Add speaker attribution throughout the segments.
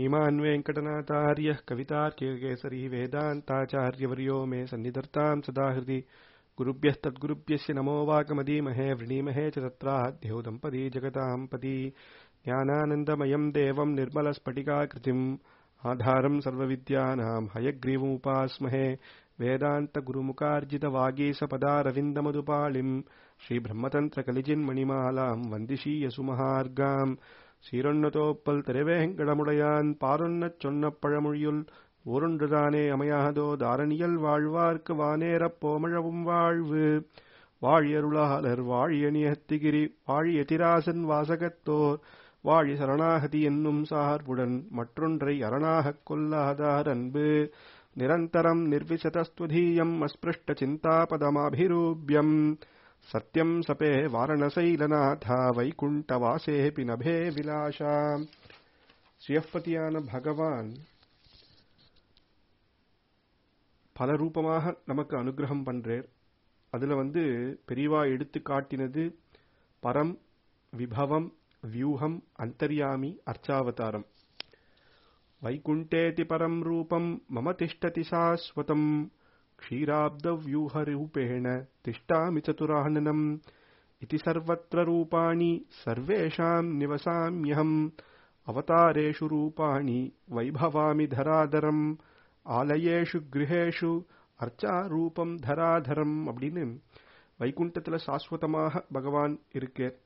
Speaker 1: श्रीमान् वेङ्कटनाथार्यः कवितार्किकेसरी वेदान्ताचार्यवर्यो मे सन्निधत्ताम् सदा हृदि गुरुभ्यः तद्गुरुभ्यस्य नमो वाकमदीमहे वृणीमहे च तत्राद्यौ दम्पती जगताम् पति ज्ञानानन्दमयम् देवम् निर्मलस्फटिकाकृतिम् आधारम् सर्वविद्यानाम् हयग्रीवमुपास्महे वेदान्तगुरुमुखार्जितवागीसपदारविन्दमधुपालिम् श्रीब्रह्मतन्त्रकलिजिन्मणिमालाम् वन्दिशीयसुमहार्गाम् சீரொன்னதோப்பல் திருவேங்கடமுடையான் பாரொன்னச் சொன்ன பழமொழியுள் ஓரொன்றுதானே அமையாதோ தாரணியல் வாழ்வார்க்கு வானேரப் போமழவும் வாழ்வு வாழியருளாளர் வாழியணியத்திகிரி வாழியதிராசன் வாசகத்தோர் வாழி சரணாகதி என்னும் சார்புடன் மற்றொன்றை அரணாகக் கொல்லாதார் அன்பு நிரந்தரம் நிர்விசதஸ்துதீயம் அஸ்பிருஷ்ட சிந்தாபதமாபிரூபியம் சத்யம் சபே வாரணசைலநாதா வைகுண்டவாசேபி நபே விலாஷா ஸ்ரீயப்பதியான பகவான் பல ரூபமாக நமக்கு அனுகிரகம் பண்றேர் அதுல வந்து பெரியவா எடுத்து காட்டினது பரம் விபவம் வியூகம் அந்தர்யாமி அர்ச்சாவதாரம் வைகுண்டேதி பரம் ரூபம் மம திஷ்டதி சாஸ்வதம் क्षीराब्दव्यूहरूपेण तिष्ठामि चतुराननम् इति सर्वत्र रूपाणि सर्वेषाम् निवसाम्यहम् अवतारेषु रूपाणि वैभवामि धराधरम् ஆலயேஷு கிரகேஷு அர்ச்சா ரூபம் தராதரம் அப்படின்னு வைகுண்டத்துல சாஸ்வதமாக பகவான் இருக்கேர்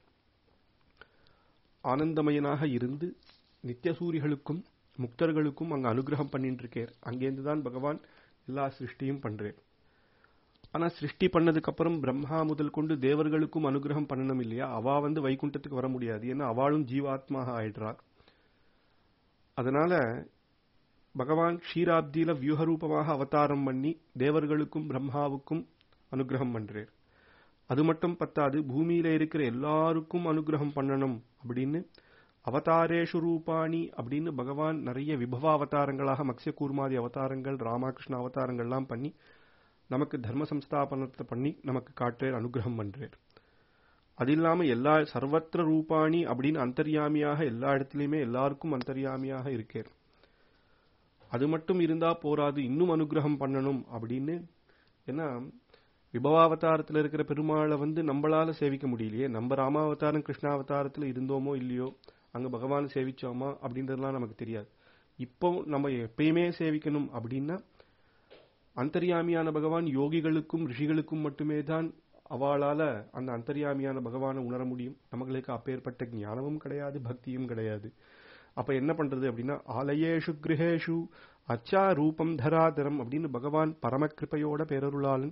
Speaker 1: ஆனந்தமயனாக இருந்து நித்தியசூரிகளுக்கும் முக்தர்களுக்கும் அங்க அனுகிரகம் பண்ணிட்டு இருக்கேர் அங்கேருந்து தான் பகவான் எல்லா சிருஷ்டியும் பண்றேன் ஆனா சிருஷ்டி பண்ணதுக்கு அப்புறம் பிரம்மா முதல் கொண்டு தேவர்களுக்கும் அனுகிரகம் பண்ணணும் இல்லையா அவா வந்து வைகுண்டத்துக்கு வர முடியாது ஏன்னா அவளும் ஜீவாத்மாக ஆயிடுறா அதனால பகவான் க்ஷீராப்தியில வியூகரூபமாக அவதாரம் பண்ணி தேவர்களுக்கும் பிரம்மாவுக்கும் அனுகிரகம் பண்றார் அது மட்டும் பத்தாது பூமியில இருக்கிற எல்லாருக்கும் அனுகிரகம் பண்ணணும் அப்படின்னு அவதாரேஷு ரூபாணி அப்படின்னு பகவான் நிறைய விபவ அவதாரங்களாக மத்ய கூர்மாதி அவதாரங்கள் ராமகிருஷ்ண அவதாரங்கள்லாம் பண்ணி நமக்கு தர்ம சம்ஸ்தாபனத்தை பண்ணி நமக்கு காட்டுறார் அனுகிரகம் பண்றார் அது இல்லாம எல்லா சர்வத்திர ரூபாணி அப்படின்னு அந்தர்யாமியாக எல்லா இடத்துலயுமே எல்லாருக்கும் அந்தர்யாமியாக இருக்கார் அது மட்டும் இருந்தா போராது இன்னும் அனுகிரகம் பண்ணணும் அப்படின்னு ஏன்னா விபவாவதாரத்துல இருக்கிற பெருமாளை வந்து நம்மளால சேவிக்க முடியலையே நம்ம ராமாவதாரம் கிருஷ்ணாவதாரத்துல இருந்தோமோ இல்லையோ அங்க பகவான் சேவிச்சோமா அப்படின்றதுலாம் நமக்கு தெரியாது இப்போ நம்ம எப்பயுமே சேவிக்கணும் அப்படின்னா அந்தர்யாமியான பகவான் யோகிகளுக்கும் ரிஷிகளுக்கும் மட்டுமே தான் அவளால அந்த அந்தர்யாமியான பகவானை உணர முடியும் நம்மளுக்கு அப்பேற்பட்ட ஞானமும் கிடையாது பக்தியும் கிடையாது அப்ப என்ன பண்றது அப்படின்னா ஆலயேஷு கிரகேஷு அச்சா ரூபம் தராதரம் அப்படின்னு பகவான் பரமகிருப்பையோட பேரருளாளன்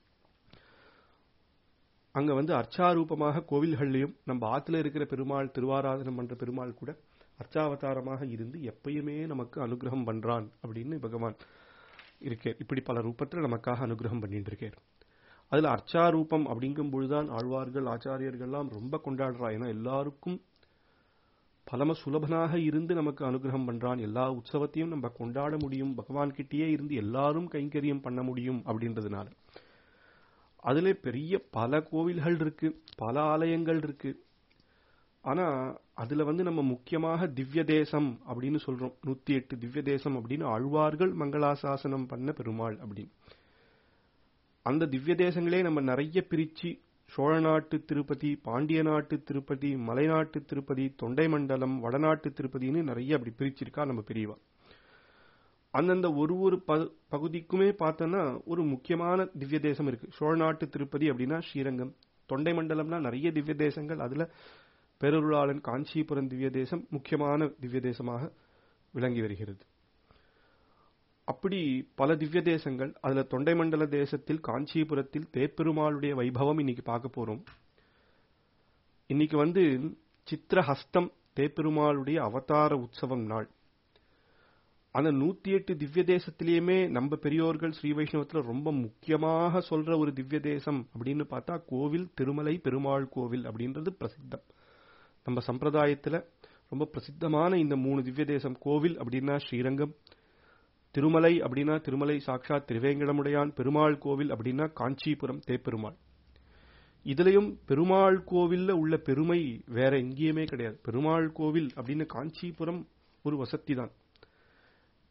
Speaker 1: அங்க வந்து அர்ச்சாரூபமாக கோவில்கள்லயும் நம்ம ஆத்துல இருக்கிற பெருமாள் திருவாராதனம் பண்ற பெருமாள் கூட அர்ச்சாவதாரமாக இருந்து எப்பயுமே நமக்கு அனுகிரகம் பண்றான் அப்படின்னு பகவான் இருக்கே இப்படி பல ரூபத்துல நமக்காக அனுகிரகம் பண்ணிட்டு இருக்கார் அதுல அர்ச்சாரூபம் அப்படிங்கும் பொழுதுதான் ஆழ்வார்கள் ஆச்சாரியர்கள்லாம் ரொம்ப கொண்டாடுறா ஏன்னா எல்லாருக்கும் பலம சுலபனாக இருந்து நமக்கு அனுகிரகம் பண்றான் எல்லா உற்சவத்தையும் நம்ம கொண்டாட முடியும் பகவான் கிட்டேயே இருந்து எல்லாரும் கைங்கரியம் பண்ண முடியும் அப்படின்றதுனால அதுல பெரிய பல கோவில்கள் இருக்கு பல ஆலயங்கள் இருக்கு ஆனா அதுல வந்து நம்ம முக்கியமாக திவ்ய தேசம் அப்படின்னு சொல்றோம் நூத்தி எட்டு திவ்ய தேசம் அப்படின்னு ஆழ்வார்கள் மங்களாசாசனம் பண்ண பெருமாள் அப்படின்னு அந்த திவ்ய தேசங்களே நம்ம நிறைய பிரிச்சு சோழ நாட்டு திருப்பதி பாண்டிய நாட்டு திருப்பதி மலைநாட்டு திருப்பதி தொண்டை மண்டலம் வடநாட்டு திருப்பதின்னு நிறைய அப்படி பிரிச்சிருக்கா நம்ம பிரிவா அந்தந்த ஒரு ஒரு பகுதிக்குமே பார்த்தோன்னா ஒரு முக்கியமான திவ்ய தேசம் இருக்கு சோழ நாட்டு திருப்பதி அப்படின்னா ஸ்ரீரங்கம் தொண்டை மண்டலம்னா நிறைய திவ்ய தேசங்கள் அதுல பெருருளாளன் காஞ்சிபுரம் திவ்ய தேசம் முக்கியமான திவ்ய தேசமாக விளங்கி வருகிறது அப்படி பல திவ்ய தேசங்கள் அதுல தொண்டை மண்டல தேசத்தில் காஞ்சிபுரத்தில் தேப்பெருமாளுடைய வைபவம் இன்னைக்கு பார்க்க போறோம் இன்னைக்கு வந்து சித்திரஹஸ்தம் தேப்பெருமாளுடைய அவதார உற்சவம் நாள் அந்த நூத்தி எட்டு திவ்ய தேசத்திலேயுமே நம்ம பெரியோர்கள் ஸ்ரீ வைஷ்ணவத்துல ரொம்ப முக்கியமாக சொல்ற ஒரு திவ்ய தேசம் அப்படின்னு பார்த்தா கோவில் திருமலை பெருமாள் கோவில் அப்படின்றது பிரசித்தம் நம்ம சம்பிரதாயத்துல ரொம்ப பிரசித்தமான இந்த மூணு திவ்ய தேசம் கோவில் அப்படின்னா ஸ்ரீரங்கம் திருமலை அப்படின்னா திருமலை சாட்சாத் திருவேங்கடமுடையான் பெருமாள் கோவில் அப்படின்னா காஞ்சிபுரம் தேப்பெருமாள் இதுலயும் பெருமாள் கோவில்ல உள்ள பெருமை வேற எங்கேயுமே கிடையாது பெருமாள் கோவில் அப்படின்னு காஞ்சிபுரம் ஒரு வசதி தான்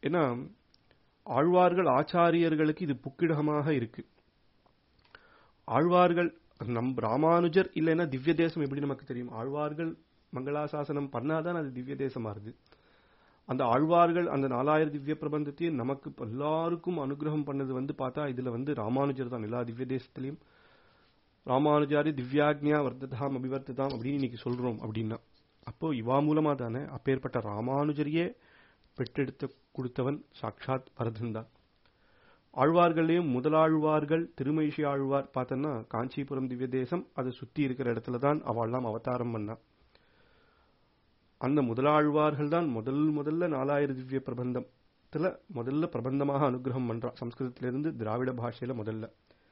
Speaker 1: ஏன்னா ஆழ்வார்கள் ஆச்சாரியர்களுக்கு இது புக்கிடமாக இருக்கு ஆழ்வார்கள் நம் ராமானுஜர் இல்லைன்னா திவ்ய தேசம் எப்படி நமக்கு தெரியும் ஆழ்வார்கள் மங்களாசாசனம் பண்ணாதான் அது திவ்ய தேசமா இருக்கு அந்த ஆழ்வார்கள் அந்த நாலாயிரம் திவ்ய பிரபந்தத்தையும் நமக்கு எல்லாருக்கும் அனுகிரகம் பண்ணது வந்து பார்த்தா இதுல வந்து ராமானுஜர் தான் எல்லா திவ்ய தேசத்திலையும் ராமானுஜாரி திவ்யாக்ஞா வர்த்ததாம் அபிவர்த்ததாம் அப்படின்னு இன்னைக்கு சொல்றோம் அப்படின்னா அப்போ இவா மூலமா தானே அப்பேற்பட்ட ராமானுஜரியே பெற்றெடுத்து கொடுத்தவன் சாட்சாத் பரதன் தான் ஆழ்வார்களையும் முதலாழ்வார்கள் திருமயிஷி ஆழ்வார் பார்த்தோன்னா காஞ்சிபுரம் திவ்ய தேசம் அதை சுத்தி இருக்கிற இடத்துல தான் அவள்லாம் அவதாரம் பண்ணா அந்த முதலாழ்வார்கள் தான் முதல் முதல்ல நாலாயிரம் திவ்ய பிரபந்தத்துல முதல்ல பிரபந்தமாக அனுகிரகம் பண்றா சம்ஸ்கிருதத்திலிருந்து திராவிட பாஷையில முதல்ல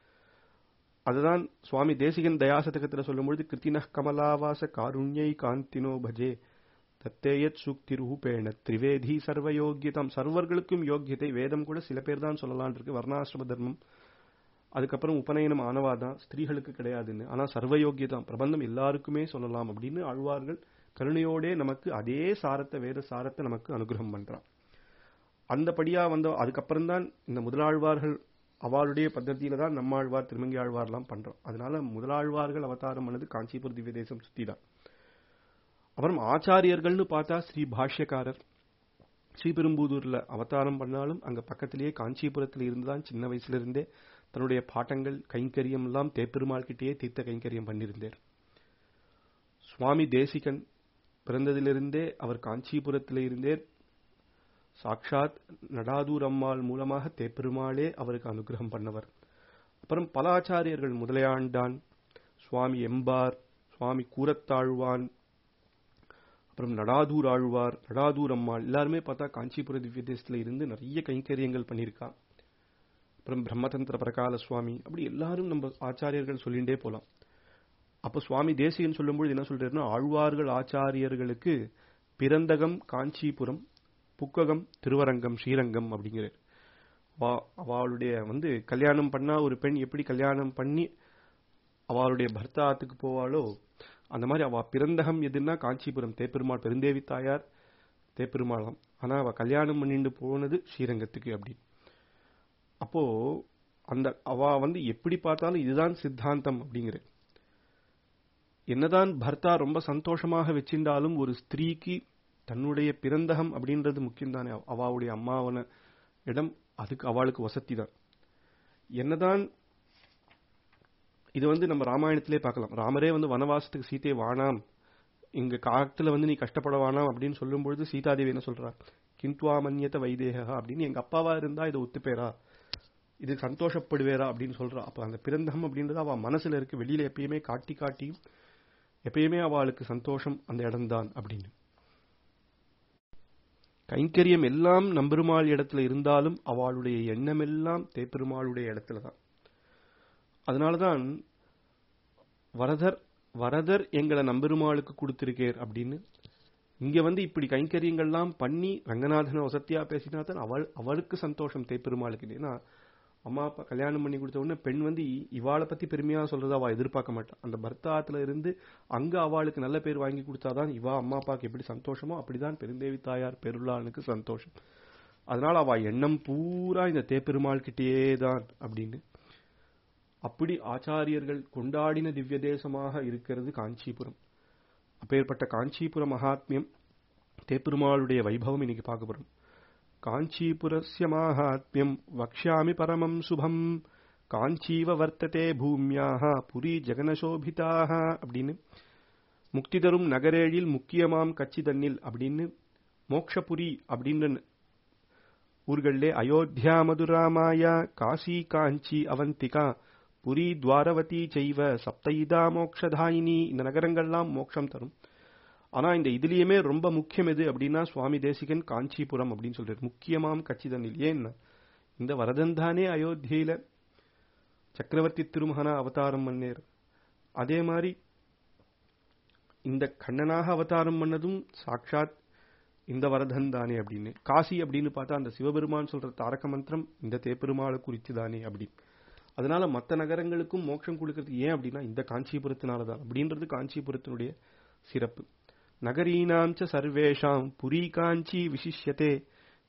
Speaker 1: அதுதான் சுவாமி தேசிகன் தயாசதகத்துல சொல்லும்பொழுது கிருத்தின கமலாவாச காருண்யை காந்தினோ பஜே தத்தேயத் சூக்தி ரூபேண திரிவேதி சர்வயோக்கியதாம் சர்வர்களுக்கும் யோக்கியத்தை வேதம் கூட சில பேர் தான் சொல்லலான் இருக்கு வர்ணாசிரம தர்மம் அதுக்கப்புறம் உபநயனம் ஆனவாதான் ஸ்திரீகளுக்கு கிடையாதுன்னு ஆனா சர்வயோக்கியதாம் பிரபந்தம் எல்லாருக்குமே சொல்லலாம் அப்படின்னு ஆழ்வார்கள் கருணையோடே நமக்கு அதே சாரத்தை வேத சாரத்தை நமக்கு அனுகிரகம் பண்றான் அந்தபடியா வந்த அதுக்கப்புறம் தான் இந்த முதலாழ்வார்கள் அவளுடைய பద్ధதியில தான் நம்மாழ்வார் திருமங்கி ஆழ்வார்லாம் பண்றோம் அதனால முதலாழ்வார்கள் அவதாரம் பண்ணது காஞ்சிபுர திவ்ய தேசம் சுத்தி தான் அப்புறம் ஆச்சாரியர்கள்னு பார்த்தா ஸ்ரீ பாஷ்யக்காரர் ஸ்ரீபெரும்புதூர்ல அவதாரம் பண்ணாலும் அங்க பக்கத்திலேயே காஞ்சிபுரத்தில் இருந்துதான் சின்ன வயசுல இருந்தே தன்னுடைய பாட்டங்கள் கைங்கரியம் எல்லாம் தேப்பெருமாள் கிட்டேயே தீர்த்த கைங்கரியம் பண்ணியிருந்தார் சுவாமி தேசிகன் பிறந்ததிலிருந்தே அவர் காஞ்சிபுரத்திலே இருந்தே சாக்ஷாத் நடாதூர் அம்மாள் மூலமாக தேப்பெருமாளே அவருக்கு அனுகிரகம் பண்ணவர் அப்புறம் பல ஆச்சாரியர்கள் முதலையாண்டான் சுவாமி எம்பார் சுவாமி கூரத்தாழ்வான் அப்புறம் நடாதூர் ஆழ்வார் நடாதூர் அம்மாள் எல்லாருமே பார்த்தா காஞ்சிபுர திவ்ய தேசத்துல இருந்து நிறைய கைங்கரியங்கள் பண்ணியிருக்கா அப்புறம் பிரம்மதந்திர பிரகால சுவாமி அப்படி எல்லாரும் நம்ம ஆச்சாரியர்கள் சொல்லிண்டே போலாம் அப்ப சுவாமி தேசிகன் சொல்லும்போது என்ன சொல்றாருன்னா ஆழ்வார்கள் ஆச்சாரியர்களுக்கு பிறந்தகம் காஞ்சிபுரம் புக்ககம் திருவரங்கம் ஸ்ரீரங்கம் அப்படிங்கிறார் அவளுடைய வந்து கல்யாணம் பண்ணா ஒரு பெண் எப்படி கல்யாணம் பண்ணி அவளுடைய பர்த்தாத்துக்கு போவாளோ அந்த மாதிரி அவ பிறந்தகம் எதுன்னா காஞ்சிபுரம் தேப்பெருமாள் பெருந்தேவி தாயார் தேப்பெருமாளாம் ஆனா அவ கல்யாணம் பண்ணிட்டு போனது ஸ்ரீரங்கத்துக்கு அப்படி அப்போ அந்த அவ வந்து எப்படி பார்த்தாலும் இதுதான் சித்தாந்தம் அப்படிங்கிற என்னதான் பர்த்தா ரொம்ப சந்தோஷமாக வச்சிருந்தாலும் ஒரு ஸ்திரீக்கு தன்னுடைய பிறந்தகம் அப்படின்றது முக்கியம் தானே அவாவுடைய அம்மாவன இடம் அதுக்கு அவளுக்கு வசதி தான் என்னதான் இது வந்து நம்ம ராமாயணத்திலே பார்க்கலாம் ராமரே வந்து வனவாசத்துக்கு சீத்தை வானாம் இங்க காட்டுல வந்து நீ கஷ்டப்பட வானாம் அப்படின்னு சொல்லும் பொழுது சீதாதேவி என்ன சொல்றா கிந்துவா மன்யத்த வைதேகா அப்படின்னு எங்க அப்பாவா இருந்தா இதை ஒத்துப்பேரா இது சந்தோஷப்படுவேரா அப்படின்னு சொல்றா அப்ப அந்த பிறந்தகம் அப்படின்றது அவ மனசுல இருக்கு வெளியில எப்பயுமே காட்டி காட்டியும் எப்பயுமே அவளுக்கு சந்தோஷம் அந்த இடம்தான் அப்படின்னு கைங்கரியம் எல்லாம் நம்பெருமாள் இடத்துல இருந்தாலும் அவளுடைய எண்ணம் எல்லாம் தேப்பெருமாளுடைய இடத்துல தான் அதனாலதான் வரதர் வரதர் எங்களை நம்பெருமாளுக்கு கொடுத்திருக்கேர் அப்படின்னு இங்க வந்து இப்படி கைங்கரியங்கள்லாம் பண்ணி ரங்கநாதனை வசத்தியா பேசினா தான் அவள் அவளுக்கு சந்தோஷம் தேப்பெருமாளுக்கு ஏன்னா அம்மா அப்பா கல்யாணம் பண்ணி கொடுத்த உடனே பெண் வந்து இவாளை பத்தி பெருமையா சொல்றத அவ எதிர்பார்க்க மாட்டான் அந்த பர்த்தாத்துல இருந்து அங்க அவளுக்கு நல்ல பேர் வாங்கி கொடுத்தாதான் இவா அம்மா அப்பாவுக்கு எப்படி சந்தோஷமோ அப்படிதான் பெருந்தேவி தாயார் பெருளானுக்கு சந்தோஷம் அதனால அவ எண்ணம் பூரா இந்த தேப்பெருமாள் கிட்டேயே தான் அப்படின்னு அப்படி ஆச்சாரியர்கள் கொண்டாடின திவ்ய தேசமாக இருக்கிறது காஞ்சிபுரம் அப்பேற்பட்ட காஞ்சிபுர மகாத்மியம் தேப்பெருமாளுடைய வைபவம் இன்னைக்கு பார்க்க போறோம் காஞ்சிபுரஸ்ய மாஹாத்மியம் வக்ஷாமி பரமம் சுபம் காஞ்சீவ வர்த்ததே பூமியாக புரி ஜெகனசோபிதாக அப்படின்னு முக்தி தரும் நகரேழில் முக்கியமாம் கட்சி தன்னில் அப்படின்னு மோக்ஷபுரி அப்படின்னு ஊர்களிலே அயோத்தியா மதுராமாயா காசி காஞ்சி அவந்திகா புரி துவாரவதி செய்வ சப்தைதா மோக்ஷதாயினி இந்த நகரங்கள்லாம் மோட்சம் தரும் ஆனா இந்த இதுலயுமே ரொம்ப முக்கியம் எது அப்படின்னா சுவாமி தேசிகன் காஞ்சிபுரம் அப்படின்னு சொல்றாரு முக்கியமாம் கச்சிதனில் ஏன்னா இந்த வரதன் தானே அயோத்தியில சக்கரவர்த்தி திருமகனா அவதாரம் பண்ணேர் அதே மாதிரி இந்த கண்ணனாக அவதாரம் பண்ணதும் சாட்சாத் இந்த வரதன் தானே அப்படின்னு காசி அப்படின்னு பார்த்தா அந்த சிவபெருமான் சொல்ற தாரக மந்திரம் இந்த தேப்பெருமாளை குறித்து தானே அப்படி அதனால மற்ற நகரங்களுக்கும் மோட்சம் கொடுக்கறது ஏன் அப்படின்னா இந்த காஞ்சிபுரத்தினால தான் அப்படின்றது காஞ்சிபுரத்தினுடைய சிறப்பு நகரீனாம் ச சர்வேஷாம் புரி காஞ்சி விசிஷ்யதே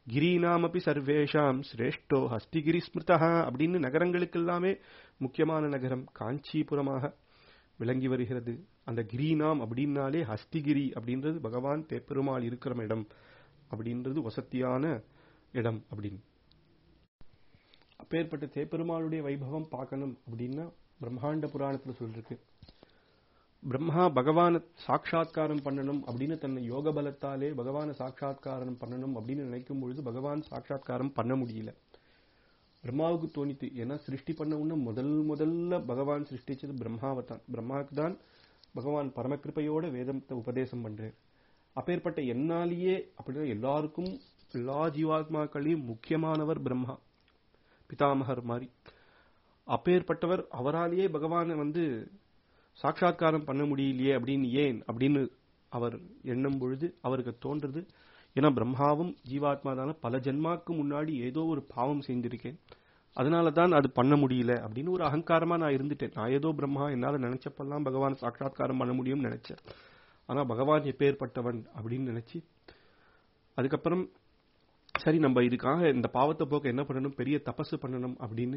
Speaker 1: கிரீனாமபி சர்வேஷாம் சிரேஷ்டோ ஹஸ்திகிரி ஸ்மிருதா அப்படின்னு நகரங்களுக்கு எல்லாமே முக்கியமான நகரம் காஞ்சிபுரமாக விளங்கி வருகிறது அந்த கிரீனாம் அப்படின்னாலே ஹஸ்திகிரி அப்படின்றது பகவான் தேப்பெருமாள் இருக்கிற இடம் அப்படின்றது வசத்தியான இடம் அப்படின்னு அப்பேற்பட்ட தேப்பெருமாளுடைய வைபவம் பார்க்கணும் அப்படின்னா பிரம்மாண்ட புராணத்துல சொல்லிருக்கு பிரம்மா பகவான சாட்சா்காரம் பண்ணணும் அப்படின்னு தன்னை யோக பலத்தாலே பகவான சாட்சா்காரம் பண்ணணும் அப்படின்னு நினைக்கும் பொழுது பகவான் சாட்சா்காரம் பண்ண முடியல பிரம்மாவுக்கு தோணித்து ஏன்னா சிருஷ்டி பண்ண உடனே முதல் முதல்ல பகவான் சிருஷ்டிச்சது பிரம்மாவை தான் பிரம்மாவுக்கு தான் பகவான் பரமகிருப்பையோட வேதத்தை உபதேசம் பண்றார் அப்பேற்பட்ட என்னாலேயே அப்படின்னா எல்லாருக்கும் எல்லா ஜீவாத்மாக்களையும் முக்கியமானவர் பிரம்மா பிதாமகர் மாதிரி அப்பேற்பட்டவர் அவராலேயே பகவானை வந்து சாட்சா்காரம் பண்ண முடியலையே அப்படின்னு ஏன் அப்படின்னு அவர் எண்ணும் பொழுது அவருக்கு தோன்றது ஏன்னா பிரம்மாவும் ஜீவாத்மா தானே பல ஜென்மாக்கு முன்னாடி ஏதோ ஒரு பாவம் செஞ்சிருக்கேன் அதனால தான் அது பண்ண முடியல அப்படின்னு ஒரு அகங்காரமா நான் இருந்துட்டேன் நான் ஏதோ பிரம்மா என்னால நினைச்சப்பெல்லாம் பகவான் சாட்சா்காரம் பண்ண முடியும்னு நினைச்சேன் ஆனா பகவான் எப்பேற்பட்டவன் அப்படின்னு நினைச்சு அதுக்கப்புறம் சரி நம்ம இதுக்காக இந்த பாவத்தை போக்க என்ன பண்ணணும் பெரிய தபசு பண்ணணும் அப்படின்னு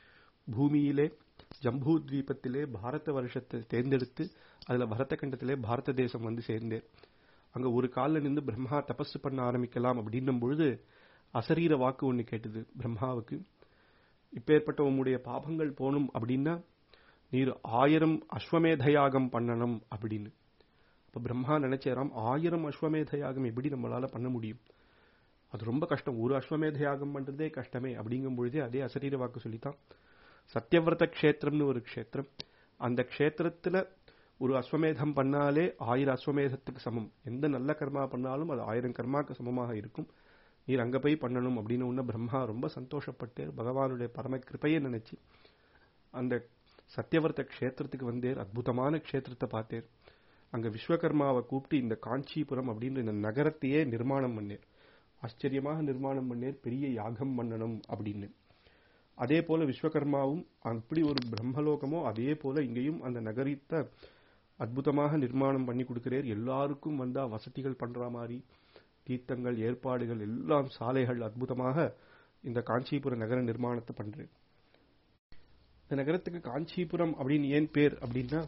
Speaker 1: பூமியிலே ஜம்பூ தீபத்திலே பாரத வருஷத்தை தேர்ந்தெடுத்து அதுல பரத கண்டத்திலே பாரத தேசம் வந்து சேர்ந்தேன் அங்க ஒரு காலில் நின்று பிரம்மா தபஸ் பண்ண ஆரம்பிக்கலாம் அப்படின்னும் பொழுது அசரீர வாக்கு ஒண்ணு கேட்டது பிரம்மாவுக்கு இப்பேற்பட்ட உம்முடைய பாபங்கள் போகணும் அப்படின்னா நீர் ஆயிரம் அஸ்வமேத யாகம் பண்ணணும் அப்படின்னு அப்ப பிரம்மா நினைச்சாராம் ஆயிரம் அஸ்வமேத யாகம் எப்படி நம்மளால பண்ண முடியும் அது ரொம்ப கஷ்டம் ஒரு அஸ்வமேத யாகம் பண்றதே கஷ்டமே அப்படிங்கும் பொழுதே அதே அசரீர வாக்கு சொல்லித்தான் சத்தியவிரத கஷேத்திரம்னு ஒரு கஷேத்திரம் அந்த கஷேத்திரத்துல ஒரு அஸ்வமேதம் பண்ணாலே ஆயிரம் அஸ்வமேதத்துக்கு சமம் எந்த நல்ல கர்மா பண்ணாலும் அது ஆயிரம் கர்மாக்கு சமமாக இருக்கும் நீர் அங்க போய் பண்ணணும் அப்படின்னு உடனே பிரம்மா ரொம்ப சந்தோஷப்பட்டு பகவானுடைய பரம கிருப்பையை நினைச்சு அந்த சத்தியவர்த்த கஷேத்திரத்துக்கு வந்தேர் அற்புதமான கஷேத்திரத்தை பார்த்தேர் அங்க விஸ்வகர்மாவை கூப்பிட்டு இந்த காஞ்சிபுரம் அப்படின்ற இந்த நகரத்தையே நிர்மாணம் பண்ணேர் ஆச்சரியமாக நிர்மாணம் பண்ணேர் பெரிய யாகம் பண்ணணும் அப்படின்னு அதே போல விஸ்வகர்மாவும் அப்படி ஒரு பிரம்மலோகமோ அதே போல இங்கேயும் அந்த நகரத்தை அற்புதமாக நிர்மாணம் பண்ணி கொடுக்கிறார் எல்லாருக்கும் வந்தா வசதிகள் பண்ற மாதிரி தீர்த்தங்கள் ஏற்பாடுகள் எல்லாம் சாலைகள் அற்புதமாக இந்த காஞ்சிபுரம் நகர நிர்மாணத்தை பண்றேன் இந்த நகரத்துக்கு காஞ்சிபுரம் அப்படின்னு ஏன் பேர் அப்படின்னா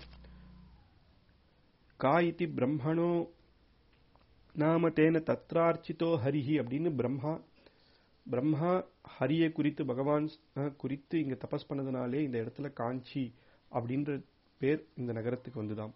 Speaker 1: கா இத்தி பிரம்மணோ நாம தேன தத்ரார்ச்சிதோ ஹரிஹி அப்படின்னு பிரம்மா பிரம்மா ஹரியை குறித்து பகவான் குறித்து இங்க தபஸ் பண்ணதுனாலே இந்த இடத்துல காஞ்சி அப்படின்ற பேர் இந்த நகரத்துக்கு வந்துதாம்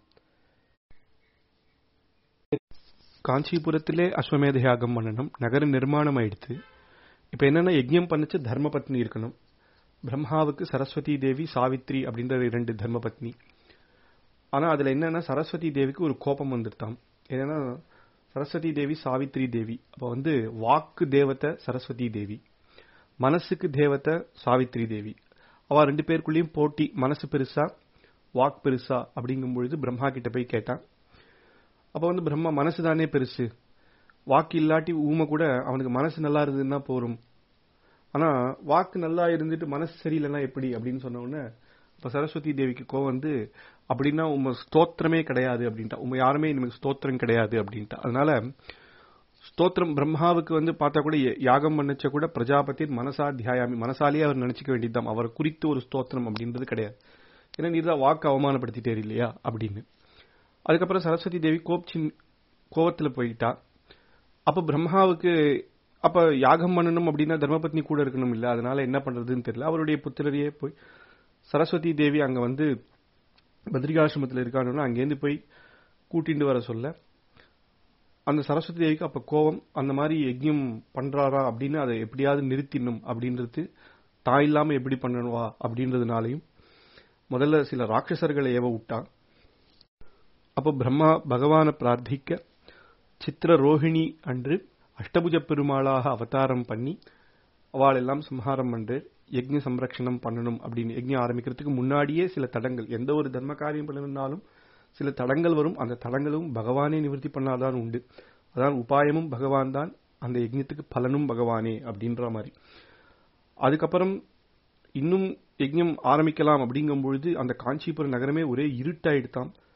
Speaker 1: காஞ்சிபுரத்திலே அஸ்வமேத யாகம் பண்ணணும் நகர நிர்மாணம் ஆயிடுத்து இப்ப என்னன்னா யஜ்யம் பண்ணிச்சு தர்மபத்னி இருக்கணும் பிரம்மாவுக்கு சரஸ்வதி தேவி சாவித்ரி அப்படின்ற இரண்டு தர்மபத்னி ஆனா அதுல என்னன்னா சரஸ்வதி தேவிக்கு ஒரு கோபம் வந்துட்டான் ஏன்னா சரஸ்வதி தேவி சாவித்ரி தேவி அப்ப வந்து வாக்கு தேவத்தை சரஸ்வதி தேவி மனசுக்கு தேவத்தை சாவித்ரி தேவி அவ ரெண்டு பேருக்குள்ளேயும் போட்டி மனசு பெருசா வாக் பெருசா அப்படிங்கும் பொழுது பிரம்மா கிட்ட போய் கேட்டான் அப்ப வந்து பிரம்மா மனசு தானே பெருசு வாக்கு இல்லாட்டி ஊமை கூட அவனுக்கு மனசு நல்லா இருந்ததுன்னா போரும் ஆனா வாக்கு நல்லா இருந்துட்டு மனசு சரியில்லைன்னா எப்படி அப்படின்னு சொன்ன உடனே இப்ப சரஸ்வதி தேவிக்கு கோவம் வந்து அப்படின்னா உங்க ஸ்தோத்திரமே கிடையாது அப்படின்ட்டா உங்க யாருமே நமக்கு ஸ்தோத்திரம் கிடையாது அப்படின்ட்டா அதனால ஸ்தோத்திரம் பிரம்மாவுக்கு வந்து பார்த்தா கூட யாகம் பண்ணச்ச கூட பிரஜாபதி மனசாத்தியாயாமி மனசாலேயே அவர் நினைச்சுக்க வேண்டியதுதான் அவர் குறித்து ஒரு ஸ்தோத்திரம் அப்படின்றது கிடையாது ஏன்னா நீர் தான் வாக்கு அவமானப்படுத்திட்டே இல்லையா அப்படின்னு அதுக்கப்புறம் சரஸ்வதி தேவி கோப்சின் கோவத்துல போயிட்டா அப்ப பிரம்மாவுக்கு அப்ப யாகம் பண்ணணும் அப்படின்னா தர்மபத்னி கூட இருக்கணும் இல்ல அதனால என்ன பண்றதுன்னு தெரியல அவருடைய புத்திரரையே போய் சரஸ்வதி தேவி அங்க வந்து பத்ரிகாசிரமத்தில் இருக்காங்கன்னா அங்கேருந்து போய் கூட்டிட்டு வர சொல்ல அந்த சரஸ்வதி தேவிக்கு அப்ப கோபம் அந்த மாதிரி யஜ்யம் பண்றாரா அப்படின்னு அதை எப்படியாவது நிறுத்திடணும் அப்படின்றது தான் இல்லாம எப்படி பண்ணணுவா அப்படின்றதுனாலையும் முதல்ல சில ராட்சசர்களை ஏவ விட்டான் அப்ப பிரம்மா பகவான பிரார்த்திக்க சித்திர ரோஹிணி அன்று அஷ்டபுஜ பெருமாளாக அவதாரம் பண்ணி அவள் எல்லாம் சம்ஹாரம் பண்று யஜ்ஞ சம்ரக்ஷணம் பண்ணணும் அப்படின்னு யஜ்ஞம் ஆரம்பிக்கிறதுக்கு முன்னாடியே சில தடங்கள் எந்த ஒரு தர்ம காரியம் பண்ணணும்னாலும் சில தடங்கள் வரும் அந்த தடங்களும் பகவானே நிவர்த்தி பண்ணாதான் உண்டு அதான் உபாயமும் பகவான் தான் அந்த யஜ்ஞத்துக்கு பலனும் பகவானே அப்படின்ற மாதிரி அதுக்கப்புறம் இன்னும் யஜ்ஞம் ஆரம்பிக்கலாம் அப்படிங்கும் பொழுது அந்த காஞ்சிபுரம் நகரமே ஒரே இருட்டாயிடுத்தாம்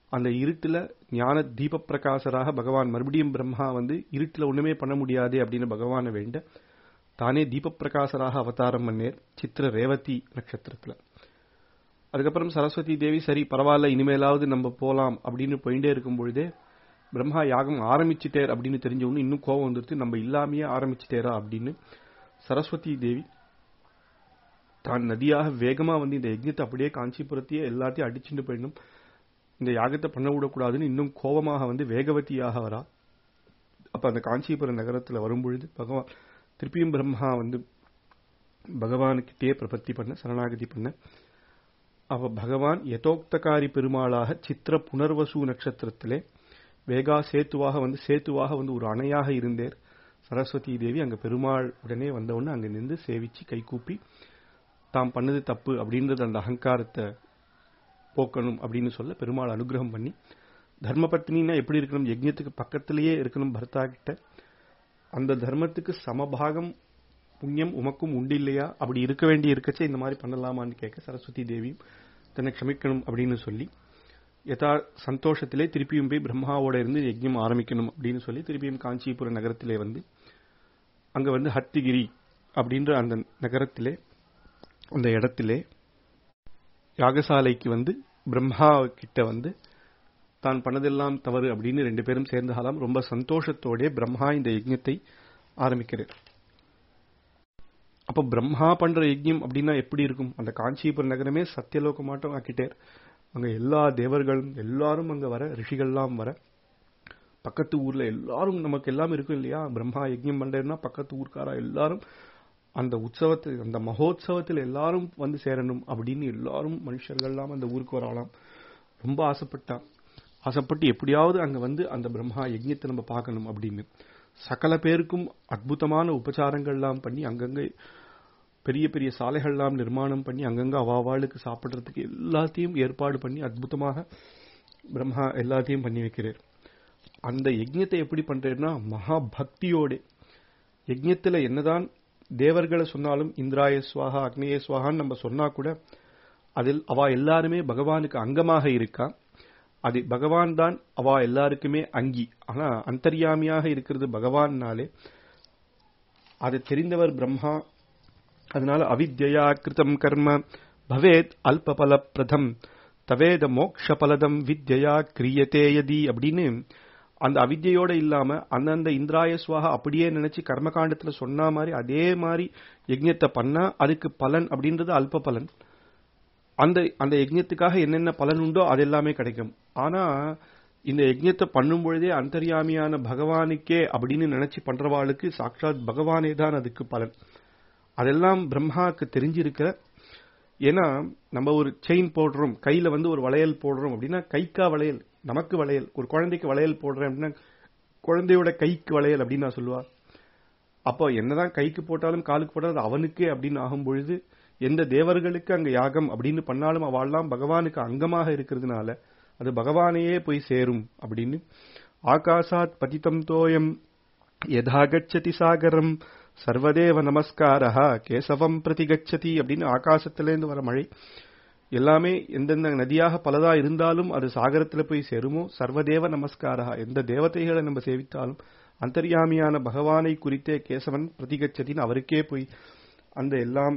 Speaker 1: அந்த இருட்டுல ஞான தீப பிரகாசராக பகவான் மறுபடியும் பிரம்மா வந்து இருட்டுல ஒண்ணுமே பண்ண முடியாதே அப்படின்னு பகவானை வேண்ட தானே தீப பிரகாசராக அவதாரம் பண்ணேர் சித்திர ரேவதி நட்சத்திரத்துல அதுக்கப்புறம் சரஸ்வதி தேவி சரி பரவாயில்ல இனிமேலாவது நம்ம போலாம் அப்படின்னு போயிட்டே இருக்கும் பொழுதே பிரம்மா யாகம் ஆரம்பிச்சிட்டேர் அப்படின்னு தெரிஞ்ச உடனே இன்னும் கோபம் வந்துருச்சு நம்ம இல்லாமையே ஆரம்பிச்சிட்டேரா அப்படின்னு சரஸ்வதி தேவி தான் நதியாக வேகமா வந்து இந்த யஜ்ஞத்தை அப்படியே காஞ்சிபுரத்தையே எல்லாத்தையும் அடிச்சுட்டு போயிடணும் இந்த யாகத்தை பண்ண விடக்கூடாதுன்னு இன்னும் கோபமாக வந்து வேகவதியாக வரா அப்ப அந்த காஞ்சிபுரம் நகரத்துல வரும்பொழுது பகவான் திருப்பியும் பிரம்மா வந்து பகவானுக்கிட்டே பிரபத்தி பண்ண சரணாகதி பண்ண அவ பகவான் யதோக்தகாரி பெருமாளாக சித்திர புனர்வசு நட்சத்திரத்திலே வேகா சேத்துவாக வந்து சேத்துவாக வந்து ஒரு அணையாக இருந்தேர் சரஸ்வதி தேவி அங்க பெருமாள் உடனே வந்தவுடனே அங்க நின்று சேவிச்சு கைகூப்பி தாம் பண்ணது தப்பு அப்படின்றது அந்த அகங்காரத்தை போக்கணும் அப்படின்னு சொல்ல பெருமாள் அனுகிரகம் பண்ணி தர்மபத்னின்னா எப்படி இருக்கணும் யஜ்ஞத்துக்கு பக்கத்திலேயே இருக்கணும் பர்த்தா கிட்ட அந்த தர்மத்துக்கு சமபாகம் புண்ணியம் உமக்கும் உண்டு இல்லையா அப்படி இருக்க வேண்டி இருக்கச்சே இந்த மாதிரி பண்ணலாமான்னு கேட்க சரஸ்வதி தேவியும் தன்னை க்ஷமிக்கணும் அப்படின்னு சொல்லி யதா சந்தோஷத்திலே திருப்பியும் போய் பிரம்மாவோட இருந்து யஜ்ஞம் ஆரம்பிக்கணும் அப்படின்னு சொல்லி திருப்பியும் காஞ்சிபுர நகரத்திலே வந்து அங்க வந்து ஹத்திகிரி அப்படின்ற அந்த நகரத்திலே அந்த இடத்திலே யாகசாலைக்கு வந்து பிரம்மா கிட்ட வந்து தான் பண்ணதெல்லாம் தவறு அப்படின்னு ரெண்டு பேரும் சேர்ந்தாலாம் ரொம்ப சந்தோஷத்தோட பிரம்மா இந்த யஜ்ஞத்தை ஆரம்பிக்கிறார் அப்ப பிரம்மா பண்ற யஜ்ஞம் அப்படின்னா எப்படி இருக்கும் அந்த காஞ்சிபுரம் நகரமே சத்தியலோகமாட்டம் ஆக்கிட்டார் அங்க எல்லா தேவர்களும் எல்லாரும் அங்க வர ரிஷிகள்லாம் வர பக்கத்து ஊர்ல எல்லாரும் நமக்கு எல்லாம் இருக்கும் இல்லையா பிரம்மா யஜ்ஞம் பண்றேன்னா பக்கத்து ஊர்க்காரா எல்லாரும் அந்த உற்சவத்தை அந்த மகோத்சவத்தில் எல்லாரும் வந்து சேரணும் அப்படின்னு எல்லாரும் மனுஷர்கள்லாம் அந்த ஊருக்கு வரலாம் ரொம்ப ஆசைப்பட்டான் ஆசைப்பட்டு எப்படியாவது அங்க வந்து அந்த பிரம்மா யஜ்ஞத்தை நம்ம பார்க்கணும் அப்படின்னு சகல பேருக்கும் அற்புதமான உபச்சாரங்கள்லாம் பண்ணி அங்கங்க பெரிய பெரிய சாலைகள்லாம் நிர்மாணம் பண்ணி அங்கங்க அவாவாளுக்கு சாப்பிடுறதுக்கு எல்லாத்தையும் ஏற்பாடு பண்ணி அற்புதமாக பிரம்மா எல்லாத்தையும் பண்ணி வைக்கிறார் அந்த யஜ்ஞத்தை எப்படி பண்றேன்னா மகா பக்தியோட யஜ்ஞத்துல என்னதான் தேவர்களை சொன்னாலும் இந்திராய சுவாகா அக்னேய சுவாகான்னு நம்ம சொன்னா கூட அதில் அவ எல்லாருமே பகவானுக்கு அங்கமாக இருக்கா அது பகவான் தான் அவா எல்லாருக்குமே அங்கி ஆனா அந்தர்யாமியாக இருக்கிறது பகவான்னாலே அது தெரிந்தவர் பிரம்மா அதனால அவித்யா கிருதம் கர்ம பவேத் அல்பபல பிரதம் தவேத மோக்ஷ பலதம் வித்யா கிரியத்தே யதி அப்படின்னு அந்த அவித்யோட இல்லாம அந்தந்த இந்திராய சுவாக அப்படியே நினைச்சு கர்மகாண்டத்துல சொன்ன மாதிரி அதே மாதிரி யஜ்ஞத்தை பண்ணா அதுக்கு பலன் அப்படின்றது அல்ப பலன் அந்த அந்த யஜ்ஞத்துக்காக என்னென்ன பலன் உண்டோ அது எல்லாமே கிடைக்கும் ஆனா இந்த யஜ்ஞத்தை பண்ணும் பொழுதே அந்தர்யாமியான பகவானுக்கே அப்படின்னு நினைச்சு பண்றவாளுக்கு சாட்சாத் பகவானே தான் அதுக்கு பலன் அதெல்லாம் பிரம்மாவுக்கு தெரிஞ்சிருக்கிற ஏன்னா நம்ம ஒரு செயின் போடுறோம் கையில வந்து ஒரு வளையல் போடுறோம் அப்படின்னா கைக்கா வளையல் நமக்கு வளையல் ஒரு குழந்தைக்கு வளையல் போடுறேன் அப்படின்னா குழந்தையோட கைக்கு வளையல் அப்படின்னு நான் சொல்லுவா அப்போ என்னதான் கைக்கு போட்டாலும் காலுக்கு போட்டாலும் அவனுக்கே அப்படின்னு ஆகும் பொழுது எந்த தேவர்களுக்கு அங்க யாகம் அப்படின்னு பண்ணாலும் அவள்லாம் பகவானுக்கு அங்கமாக இருக்கிறதுனால அது பகவானையே போய் சேரும் அப்படின்னு ஆகாசாத் பதித்தம் தோயம் யதா கச்சதி சாகரம் சர்வதேவ நமஸ்காரஹா கேசவம் பிரதி கச்சதி அப்படின்னு ஆகாசத்திலேருந்து வர மழை எல்லாமே எந்தெந்த நதியாக பலதா இருந்தாலும் அது சாகரத்துல போய் சேருமோ சர்வதேவ நமஸ்காரா எந்த தேவதைகளை நம்ம சேவித்தாலும் அந்தர்யாமியான பகவானை குறித்தே கேசவன் பிரதிகச்சதின்னு அவருக்கே போய் அந்த எல்லாம்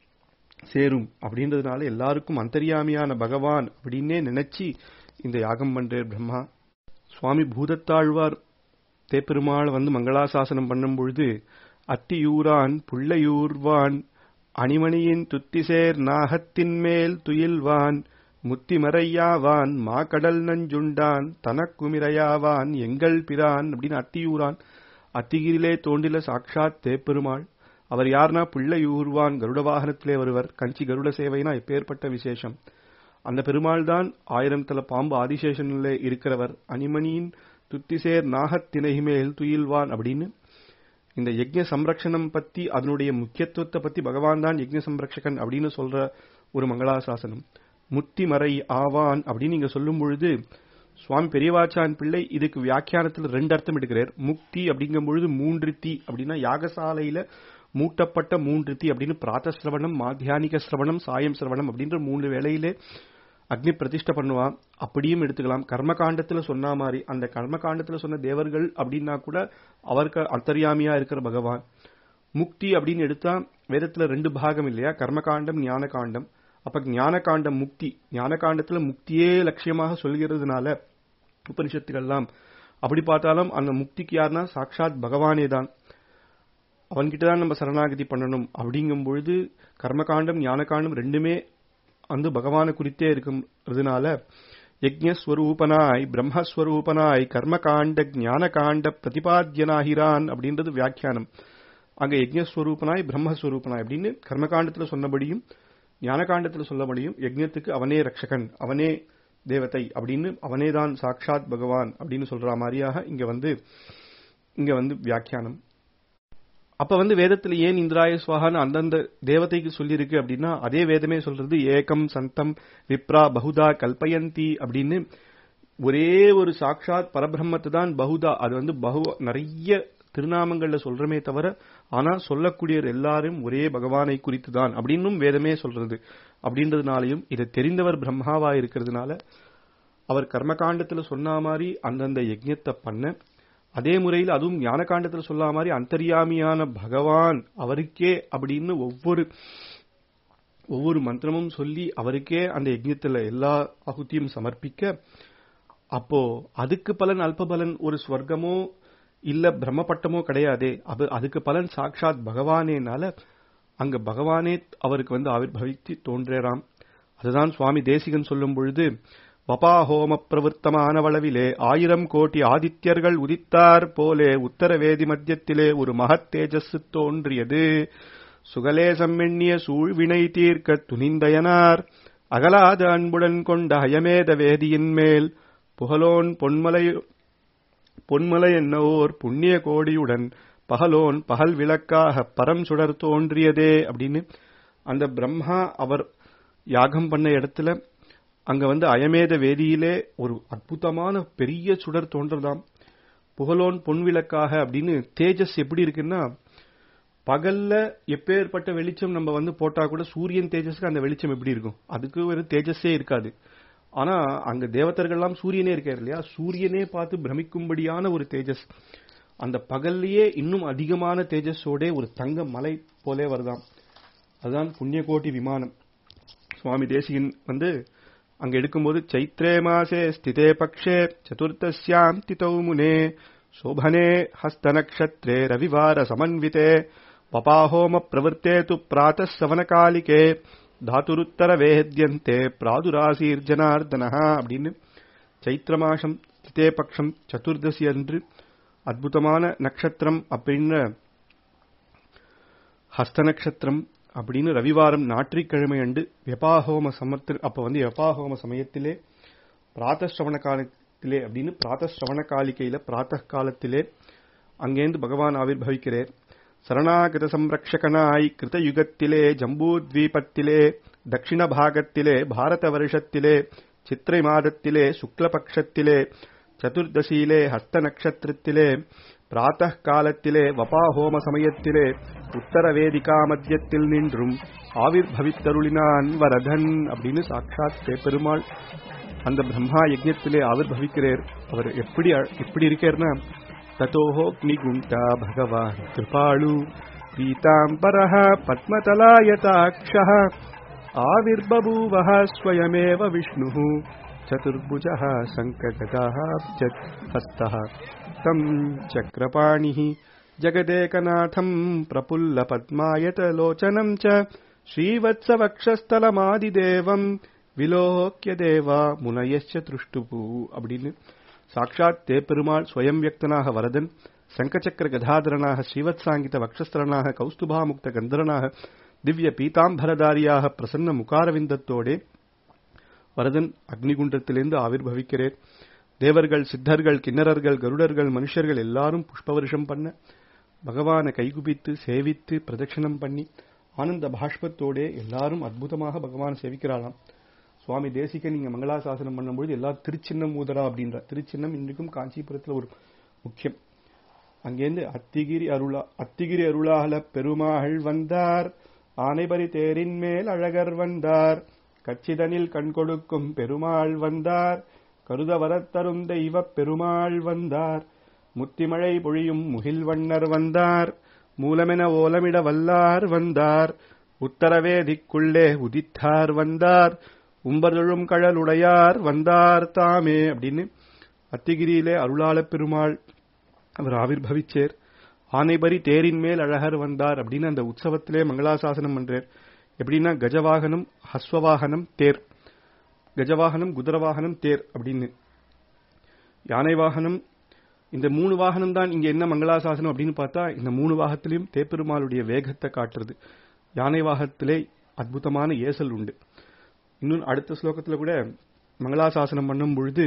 Speaker 1: சேரும் அப்படின்றதுனால எல்லாருக்கும் அந்தர்யாமியான பகவான் அப்படின்னே நினைச்சு இந்த யாகம் பண்றார் பிரம்மா சுவாமி பூதத்தாழ்வார் தேப்பெருமாள் வந்து மங்களாசாசனம் பண்ணும் பொழுது அத்தியூரான் புள்ளையூர்வான் அணிமணியின் துத்திசேர் நாகத்தின் மேல் துயில்வான் முத்திமறையாவான் மாக்கடல் நஞ்சுண்டான் தனக்குமிரையாவான் எங்கள் பிரான் அப்படின்னு அத்தியூரான் அத்திகிரிலே தோண்டில சாட்சாத் தேப்பெருமாள் அவர் யார்னா பிள்ளையூர்வான் கருட வாகனத்திலே வருவர் கஞ்சி கருட சேவைனா எப்பேற்பட்ட விசேஷம் அந்த பெருமாள் தான் ஆயிரம் தல பாம்பு ஆதிசேஷனிலே இருக்கிறவர் அணிமணியின் துத்திசேர் நாகத்தினை மேல் துயில்வான் அப்படின்னு இந்த யஜ்ஞ சம்ரக்ஷணம் பத்தி அதனுடைய முக்கியத்துவத்தை பத்தி பகவான் தான் யஜ்ஞ சம்ரக்ஷகன் அப்படின்னு சொல்ற ஒரு மங்களாசாசனம் முத்தி மறை ஆவான் அப்படின்னு நீங்க சொல்லும் பொழுது சுவாமி பெரியவாச்சான் பிள்ளை இதுக்கு வியாக்கியானத்தில் ரெண்டு அர்த்தம் எடுக்கிறார் முக்தி அப்படிங்கும் பொழுது மூன்று தீ அப்படின்னா யாகசாலையில மூட்டப்பட்ட மூன்று தீ அப்படின்னு பிராத்த சிரவணம் மாத்தியானிக சிரவணம் சாயம் சிரவணம் அப்படின்ற மூன்று வேளையிலே அக்னி பிரதிஷ்டை பண்ணுவான் அப்படியும் எடுத்துக்கலாம் கர்ம காண்டத்துல சொன்ன மாதிரி அந்த கர்ம காண்டத்துல சொன்ன தேவர்கள் அப்படின்னா கூட அவருக்கு அந்தர்யாமியா இருக்கிற பகவான் முக்தி அப்படின்னு எடுத்தா வேதத்துல ரெண்டு பாகம் இல்லையா கர்மகாண்டம் ஞான காண்டம் அப்ப ஞான காண்டம் முக்தி ஞான காண்டத்துல முக்தியே லட்சியமாக சொல்கிறதுனால உபனிஷத்துக்கள்லாம் அப்படி பார்த்தாலும் அந்த முக்திக்கு யாருன்னா சாட்சாத் பகவானே தான் அவன்கிட்ட தான் நம்ம சரணாகதி பண்ணணும் அப்படிங்கும் பொழுது கர்மகாண்டம் ஞான காண்டம் ரெண்டுமே வந்து பகவானை குறித்தே இருக்கிறதுனால யஜ்ஞஸ்வரூபனாய் பிரம்மஸ்வரூபனாய் கர்மகாண்ட ஞான காண்ட பிரதிபாத்தியனாகிறான் அப்படின்றது வியாக்கியானம் அங்க யஜ்ஞஸ்வரூபனாய் பிரம்மஸ்வரூபனாய் அப்படின்னு கர்மகாண்டத்துல சொன்னபடியும் ஞான காண்டத்துல சொல்லபடியும் யஜ்ஞத்துக்கு அவனே ரட்சகன் அவனே தேவதை அப்படின்னு அவனே தான் சாட்சாத் பகவான் அப்படின்னு சொல்ற மாதிரியாக இங்க வந்து இங்க வந்து வியாக்கியானம் அப்ப வந்து வேதத்துல ஏன் இந்திராய சுவாகான்னு அந்தந்த தேவதைக்கு சொல்லியிருக்கு அப்படின்னா அதே வேதமே சொல்றது ஏகம் சந்தம் விப்ரா பகுதா கல்பயந்தி அப்படின்னு ஒரே ஒரு சாட்சாத் பரபிரம்மத்தை தான் பகுதா அது வந்து பகு நிறைய திருநாமங்கள்ல சொல்றமே தவிர ஆனா சொல்லக்கூடியவர் எல்லாரும் ஒரே பகவானை குறித்து தான் அப்படின்னும் வேதமே சொல்றது அப்படின்றதுனாலையும் இதை தெரிந்தவர் பிரம்மாவா இருக்கிறதுனால அவர் கர்மகாண்டத்துல சொன்ன மாதிரி அந்தந்த யஜ்ஞத்தை பண்ண அதே முறையில் அதுவும் ஞான காண்டத்துல சொல்ல மாதிரி அந்தர்யாமியான பகவான் அவருக்கே அப்படின்னு ஒவ்வொரு ஒவ்வொரு மந்திரமும் சொல்லி அவருக்கே அந்த யஜ்ஞத்துல எல்லா அகுத்தியும் சமர்ப்பிக்க அப்போ அதுக்கு பலன் அல்ப பலன் ஒரு ஸ்வர்க்கமோ இல்ல பிரம்மப்பட்டமோ கிடையாதே அது அதுக்கு பலன் சாட்சாத் பகவானேனால அங்க பகவானே அவருக்கு வந்து ஆவிர்வவித்து தோன்றேராம் அதுதான் சுவாமி தேசிகன் சொல்லும் பொழுது வபாஹோம பிரவருத்தமானவளவிலே ஆயிரம் கோடி ஆதித்யர்கள் உதித்தார் போலே உத்தரவேதி மத்தியத்திலே ஒரு மகத் தேஜஸ் தோன்றியது சுகலே சம்மெண்ணிய சூழ்வினை தீர்க்க துணிந்தயனார் அகலாத அன்புடன் கொண்ட அயமேத வேதியின் மேல் புகழோன் பொன்மலை பொன்மலை என்னவோர் புண்ணிய கோடியுடன் பகலோன் பகல் விளக்காக பரம் சுடர் தோன்றியதே அப்படின்னு அந்த பிரம்மா அவர் யாகம் பண்ண இடத்துல அங்க வந்து அயமேத வேதியிலே ஒரு அற்புதமான பெரிய சுடர் தோன்றதாம் புகழோன் பொன் விளக்காக அப்படின்னு தேஜஸ் எப்படி இருக்குன்னா பகல்ல எப்பேற்பட்ட வெளிச்சம் நம்ம வந்து போட்டா கூட சூரியன் தேஜஸ்க்கு அந்த வெளிச்சம் எப்படி இருக்கும் அதுக்கு ஒரு தேஜஸே இருக்காது ஆனா அங்க தேவதர்கள்லாம் சூரியனே இருக்காரு இல்லையா சூரியனே பார்த்து பிரமிக்கும்படியான ஒரு தேஜஸ் அந்த பகல்லையே இன்னும் அதிகமான தேஜஸோட ஒரு தங்க மலை போலே வருதாம் அதுதான் புண்ணியகோட்டி விமானம் சுவாமி தேசிகன் வந்து அங்க எடுக்கும்போது சைத்ரே மாசே ஸ்திதே பக்ஷே சதுர்த்தஸ்யாம் திதௌ முனே சோபனே ஹஸ்தநக்ஷத்ரே ரவிவார சமன்விதே வபாஹோம பிரவர்த்தே து பிராத்த சவனகாலிகே தாத்துருத்தர வேத்யந்தே பிராதுராசீர் ஜனார்தனஹா அப்படின்னு சைத்திர மாசம் திதே பக்ஷம் சதுர்தசி அன்று அற்புதமான நட்சத்திரம் அப்படின்ற ஹஸ்த நட்சத்திரம் அப்படின்னு ரவிவாரம் ஞாயிற்றுக்கிழமை அண்டு வெபாஹோம சமத்து அப்ப வந்து வெபாஹோம சமயத்திலே பிராத்தஸ்ரவண காலத்திலே அப்படின்னு பிராத்தஸ்ரவண காலிகையில பிராத்த காலத்திலே அங்கேருந்து பகவான் ஆவிர்வவிக்கிறார் சரணாகத சம்ரக்ஷகனாய் கிருதயுகத்திலே ஜம்பூத்வீபத்திலே தட்சிண பாகத்திலே பாரத வருஷத்திலே சித்திரை மாதத்திலே சுக்லபக்ஷத்திலே சதுர்தசியிலே ஹஸ்த நட்சத்திரத்திலே பிராத்த காலத்திலே வபாஹோம சமயத்திலே உத்தர வேதிகா மத்தியத்தில் நின்றும் ஆவிர்வவித்தருளினான் வரதன் அப்படின்னு சாட்சாத் பெருமாள் அந்த பிரம்மா யஜ்யத்திலே ஆவிர்வவிக்கிறார் அவர் எப்படி எப்படி இருக்கார்னா ततोऽग्निगुण्टा भगवान् कृपाळु पीताम्बरः पद्मतलायताक्षः आविर्बभूवः स्वयमेव विष्णुः चतुर्भुजः शङ्खगदाः हस्तः तम् चक्रपाणिः जगदेकनाथम् प्रफुल्लपद्मायतलोचनम् च श्रीवत्सवक्षस्थलमादिदेवम् விலோக்கிய தேவா முனையச்ச திருஷ்டுபு அப்படின்னு சாட்சாத் தேப்பெருமாள் ஸ்வயம் வியக்தனாக வரதன் சங்கச்சக்கர கதாதரனாக ஸ்ரீவத்சாங்கித வக்ஷஸ்தரனாக கௌஸ்துபாமுக்த கந்தரனாக திவ்ய பீதாம்பரதாரியாக பிரசன்ன முகாரவிந்தத்தோடே வரதன் அக்னிகுண்டத்திலிருந்து ஆவிர்வவிக்கிறேன் தேவர்கள் சித்தர்கள் கிண்ணறர்கள் கருடர்கள் மனுஷர்கள் எல்லாரும் புஷ்பவருஷம் பண்ண பகவானை கைகுபித்து சேவித்து பிரதட்சணம் பண்ணி ஆனந்த பாஷ்பத்தோடே எல்லாரும் அற்புதமாக பகவானை சேவிக்கிறாளாம் சுவாமி தேசிகன் நீங்க மங்களாசாசனம் பண்ணும்போது எல்லா திருச்சின்னம் ஊதரா அப்படின்ற திருச்சின்னம் இன்றைக்கும் காஞ்சிபுரத்துல ஒரு முக்கியம் அங்கேருந்து அத்திகிரி அருளா அத்திகிரி அருளால பெருமாள் வந்தார் ஆனைபரி தேரின் மேல் அழகர் வந்தார் கச்சிதனில் கண் கொடுக்கும் பெருமாள் வந்தார் கருத வரத்தரும் தெய்வப் பெருமாள் வந்தார் முத்திமழை பொழியும் முகில் வண்ணர் வந்தார் மூலமென ஓலமிட வல்லார் வந்தார் உத்தரவேதிக்குள்ளே உதித்தார் வந்தார் உம்பதொழும் கழலுடையார் வந்தார் தாமே அப்படின்னு அத்திகிரியிலே அருளாளப் பெருமாள் அவர் ஆவிர்பவிச்சேர் ஆனைபரி தேரின் மேல் அழகர் வந்தார் அப்படின்னு அந்த உற்சவத்திலே மங்களாசாசனம் பண்றார் எப்படின்னா கஜவாகனம் ஹஸ்வவாகனம் தேர் கஜவாகனம் குதிரவாகனம் தேர் அப்படின்னு யானை வாகனம் இந்த மூணு வாகனம் தான் இங்க என்ன மங்களாசாசனம் அப்படின்னு பார்த்தா இந்த மூணு வாகத்திலையும் தேப்பெருமாளுடைய வேகத்தை காட்டுறது யானை வாகத்திலே அற்புதமான ஏசல் உண்டு இன்னும் அடுத்த ஸ்லோகத்துல கூட மங்களாசாசனம் பண்ணும் பொழுது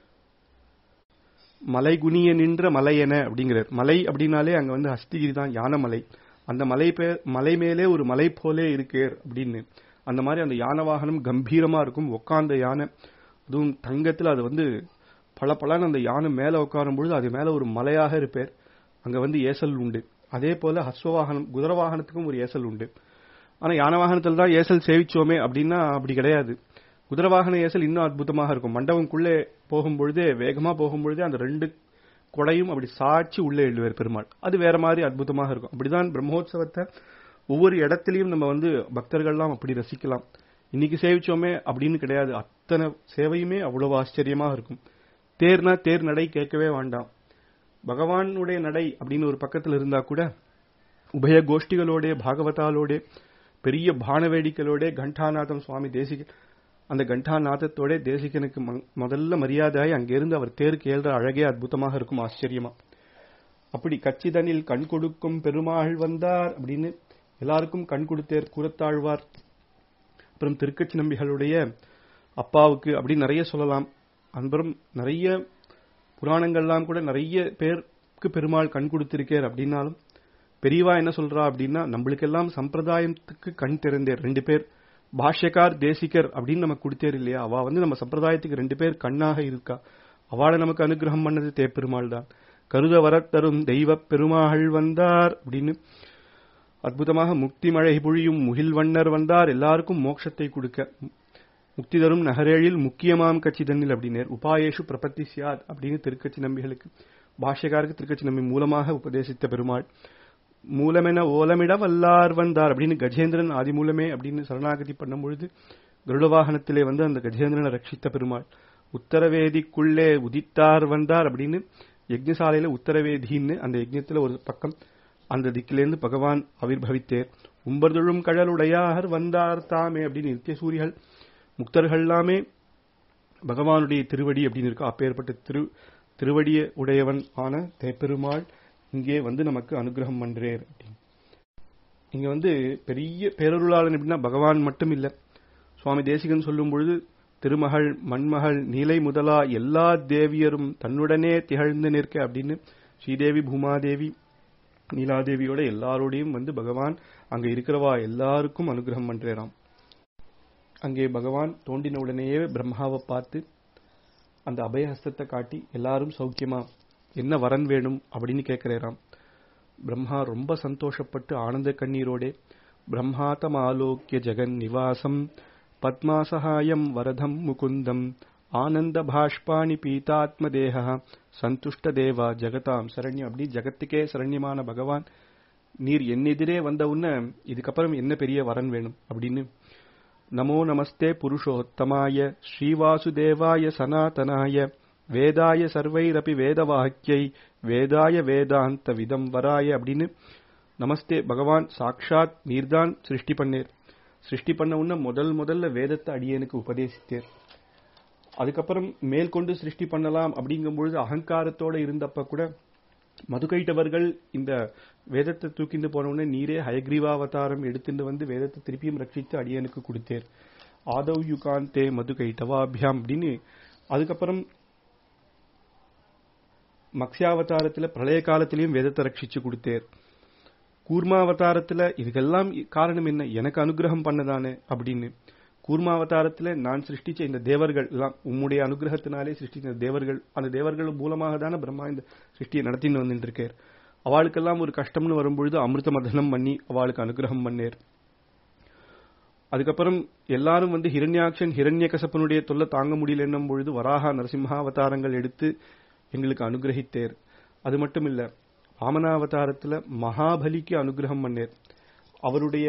Speaker 1: மலை குனிய நின்ற மலையென அப்படிங்கிறார் மலை அப்படின்னாலே அங்க வந்து ஹஸ்திகிரி தான் யானை மலை அந்த மலை பேர் மலை மேலே ஒரு மலை போலே இருக்கேர் அப்படின்னு அந்த மாதிரி அந்த யானை வாகனம் கம்பீரமா இருக்கும் உட்கார்ந்த யானை அதுவும் தங்கத்துல அது வந்து பல பலன்னு அந்த யானை மேல உட்காரும் பொழுது அது மேல ஒரு மலையாக இருப்பேர் அங்க வந்து ஏசல் உண்டு அதே போல ஹஸ்வ வாகனம் குதிர வாகனத்துக்கும் ஒரு ஏசல் உண்டு ஆனா யானை வாகனத்தில் தான் ஏசல் சேவிச்சோமே அப்படின்னா அப்படி கிடையாது குதிரை வாகன ஏசல் இன்னும் அற்புதமாக இருக்கும் மண்டபம்குள்ளே போகும்பொழுதே வேகமா போகும்பொழுதே அந்த ரெண்டு கொடையும் அப்படி சாட்சி உள்ளே எழுவார் பெருமாள் அது வேற மாதிரி அற்புதமாக இருக்கும் அப்படிதான் பிரம்மோற்சவத்தை ஒவ்வொரு இடத்திலையும் நம்ம வந்து பக்தர்கள்லாம் அப்படி ரசிக்கலாம் இன்னைக்கு சேவிச்சோமே அப்படின்னு கிடையாது அத்தனை சேவையுமே அவ்வளவு ஆச்சரியமாக இருக்கும் தேர்னா தேர் நடை கேட்கவே வேண்டாம் பகவானுடைய நடை அப்படின்னு ஒரு பக்கத்தில் இருந்தா கூட உபய கோஷ்டிகளோட பாகவதாலோட பெரிய பான வேடிக்கைகளோட கண்டாநாதம் சுவாமி தேசிக அந்த கண்டாநாதத்தோட தேசிகனுக்கு முதல்ல மரியாதையாய் அங்கிருந்து அவர் தேருக்கு ஏழ்ற அழகே அற்புதமாக இருக்கும் ஆச்சரியமா அப்படி கச்சிதனில் கண் கொடுக்கும் பெருமாள் வந்தார் அப்படின்னு எல்லாருக்கும் கண் கொடுத்தேர் கூறத்தாழ்வார் அப்புறம் திருக்கச்சி நம்பிகளுடைய அப்பாவுக்கு அப்படி நிறைய சொல்லலாம் அன்பரும் நிறைய புராணங்கள்லாம் கூட நிறைய பேருக்கு பெருமாள் கண் கொடுத்திருக்கார் அப்படின்னாலும் பெரியவா என்ன சொல்றா அப்படின்னா நம்மளுக்கெல்லாம் சம்பிரதாயத்துக்கு கண் திறந்தேர் ரெண்டு பேர் பாஷ்யக்கார் தேசிகர் அப்படின்னு நமக்கு கொடுத்தேர் இல்லையா அவ வந்து நம்ம சம்பிரதாயத்துக்கு ரெண்டு பேர் கண்ணாக இருக்கா அவளை நமக்கு அனுகிரகம் பண்ணது தேப்பெருமாள் தான் கருத வரத்தரும் தெய்வ பெருமாள் வந்தார் அப்படின்னு அற்புதமாக முக்தி மழை பொழியும் முகில் வண்ணர் வந்தார் எல்லாருக்கும் மோட்சத்தை கொடுக்க முக்தி தரும் நகரேழில் முக்கியமாம் கட்சி தண்ணில் அப்படின்னேர் உபாயேஷு பிரபத்தி சியாத் அப்படின்னு திருக்கட்சி நம்பிகளுக்கு பாஷ்யக்காருக்கு திருக்கட்சி நம்பி மூலமாக உபதேசித்த பெருமாள் மூலமென ஓலமிட வல்லார் வந்தார் அப்படின்னு கஜேந்திரன் ஆதி மூலமே அப்படின்னு சரணாகதி பண்ணும் பொழுது கருட வாகனத்திலே வந்து அந்த கஜேந்திரனை ரட்சித்த பெருமாள் உத்தரவேதிக்குள்ளே உதித்தார் வந்தார் அப்படின்னு யஜ்ஞசாலையில உத்தரவேதின்னு அந்த யஜ்ஞத்துல ஒரு பக்கம் அந்த திக்கிலேருந்து பகவான் ஆவிர்பவித்தேர் உம்பர்தொழும் கழலுடையார் வந்தார் தாமே அப்படின்னு நித்திய சூரிகள் முக்தர்கள் எல்லாமே பகவானுடைய திருவடி அப்படின்னு இருக்கா அப்பேற்பட்ட திரு திருவடிய உடையவன் ஆன தேப்பெருமாள் இங்கே வந்து நமக்கு அனுகிரகம் பண்றேர் அப்படின்னு இங்க வந்து பெரிய பேரருளாளன் எப்படின்னா பகவான் மட்டும் இல்ல சுவாமி தேசிகன் சொல்லும் பொழுது திருமகள் மண்மகள் நீலை முதலா எல்லா தேவியரும் தன்னுடனே திகழ்ந்து நிற்க அப்படின்னு ஸ்ரீதேவி பூமாதேவி நீலாதேவியோட எல்லாரோடையும் வந்து பகவான் அங்க இருக்கிறவா எல்லாருக்கும் அனுகிரகம் பண்றேராம் அங்கே பகவான் தோண்டின உடனேயே பிரம்மாவை பார்த்து அந்த அபயஹஸ்தத்தை காட்டி எல்லாரும் சௌக்கியமா என்ன வரன் வேணும் அப்படின்னு கேட்கிறாராம் பிரம்மா ரொம்ப சந்தோஷப்பட்டு ஆனந்த கண்ணீரோடே பிரம்மாத்தம் ஆலோக்கிய ஜெகன் நிவாசம் பத்மாசகாயம் வரதம் முகுந்தம் ஆனந்த பாஷ்பாணி பீதாத்ம தேக சந்துஷ்ட தேவா ஜெகதாம் சரண்யம் அப்படி ஜெகத்துக்கே சரண்யமான பகவான் நீர் என்னெதிரே வந்த உன்ன இதுக்கப்புறம் என்ன பெரிய வரன் வேணும் அப்படின்னு நமோ நமஸ்தே புருஷோத்தமாய ஸ்ரீவாசுதேவாய சனாதனாய வேதாய சர்வைரபி வேதவாக்கியை வேதாய வேதாந்த விதம் வராய அப்படின்னு நமஸ்தே பகவான் சாக்ஷாத் நீர்தான் சிருஷ்டி பண்ணேர் சிருஷ்டி பண்ண உன்ன முதல் முதல்ல வேதத்தை அடியனுக்கு உபதேசித்தேர் அதுக்கப்புறம் மேற்கொண்டு சிருஷ்டி பண்ணலாம் அப்படிங்கும் பொழுது அகங்காரத்தோட இருந்தப்ப கூட மதுகைட்டவர்கள் இந்த வேதத்தை தூக்கிட்டு போன உடனே நீரே ஹயக்ரீவாவதாரம் எடுத்துட்டு வந்து வேதத்தை திருப்பியும் ரட்சித்து அடியனுக்கு கொடுத்தேர் ஆதவ் யுகாந்தே மதுகைட்டவாபியாம் அப்படின்னு அதுக்கப்புறம் மக்ஷாவதாரத்துல பிரளய காலத்திலையும் வேதத்தை ரட்சிச்சு கொடுத்தேர் கூர்மாவதாரத்துல இதுக்கெல்லாம் காரணம் என்ன எனக்கு அனுகிரகம் பண்ணதானே அப்படின்னு கூர்மாவதாரத்துல நான் சிருஷ்டிச்ச இந்த தேவர்கள் எல்லாம் உம்முடைய அனுகிரகத்தினாலே சிருஷ்டிச்ச தேவர்கள் அந்த தேவர்கள் மூலமாக தானே பிரம்மா இந்த சிருஷ்டியை நடத்தின்னு வந்துட்டு இருக்கார் அவளுக்கெல்லாம் ஒரு கஷ்டம்னு வரும்பொழுது அமிர்த மதனம் பண்ணி அவளுக்கு அனுகிரகம் பண்ணேர் அதுக்கப்புறம் எல்லாரும் வந்து ஹிரண்யாக்ஷன் ஹிரண்யகசப்பனுடைய தொல்லை தாங்க முடியல என்னும் பொழுது வராக நரசிம்ஹாவதாரங்கள் எடுத்து எங்களுக்கு அனுகிரகித்தேர் அது மட்டும் இல்ல வாமனாவதாரத்துல மகாபலிக்கு அனுகிரகம் பண்ணேர் அவருடைய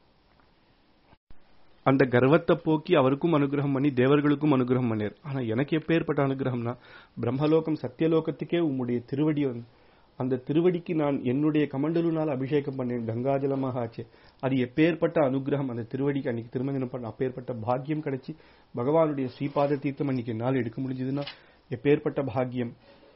Speaker 1: அந்த கர்வத்தை போக்கி அவருக்கும் அனுகிரகம் பண்ணி தேவர்களுக்கும் அனுகிரகம் பண்ணேர் ஆனா எனக்கு எப்பேற்பட்ட அனுகிரகம்னா பிரம்மலோகம் சத்தியலோகத்துக்கே உம்முடைய திருவடி வந்து அந்த திருவடிக்கு நான் என்னுடைய கமண்டலுனால் அபிஷேகம் பண்ணேன் கங்காஜலமாக ஆச்சு அது எப்பேற்பட்ட அனுகிரகம் அந்த திருவடிக்கு அன்னைக்கு திருமஞ்சனம் பண்ண அப்பேற்பட்ட பாக்கியம் கிடைச்சி பகவானுடைய ஸ்ரீபாத தீர்த்தம் அன்னைக்கு என்னால் எடுக்க முடிஞ்சதுன்னா எப்பேற்பட்ட பாக்கியம்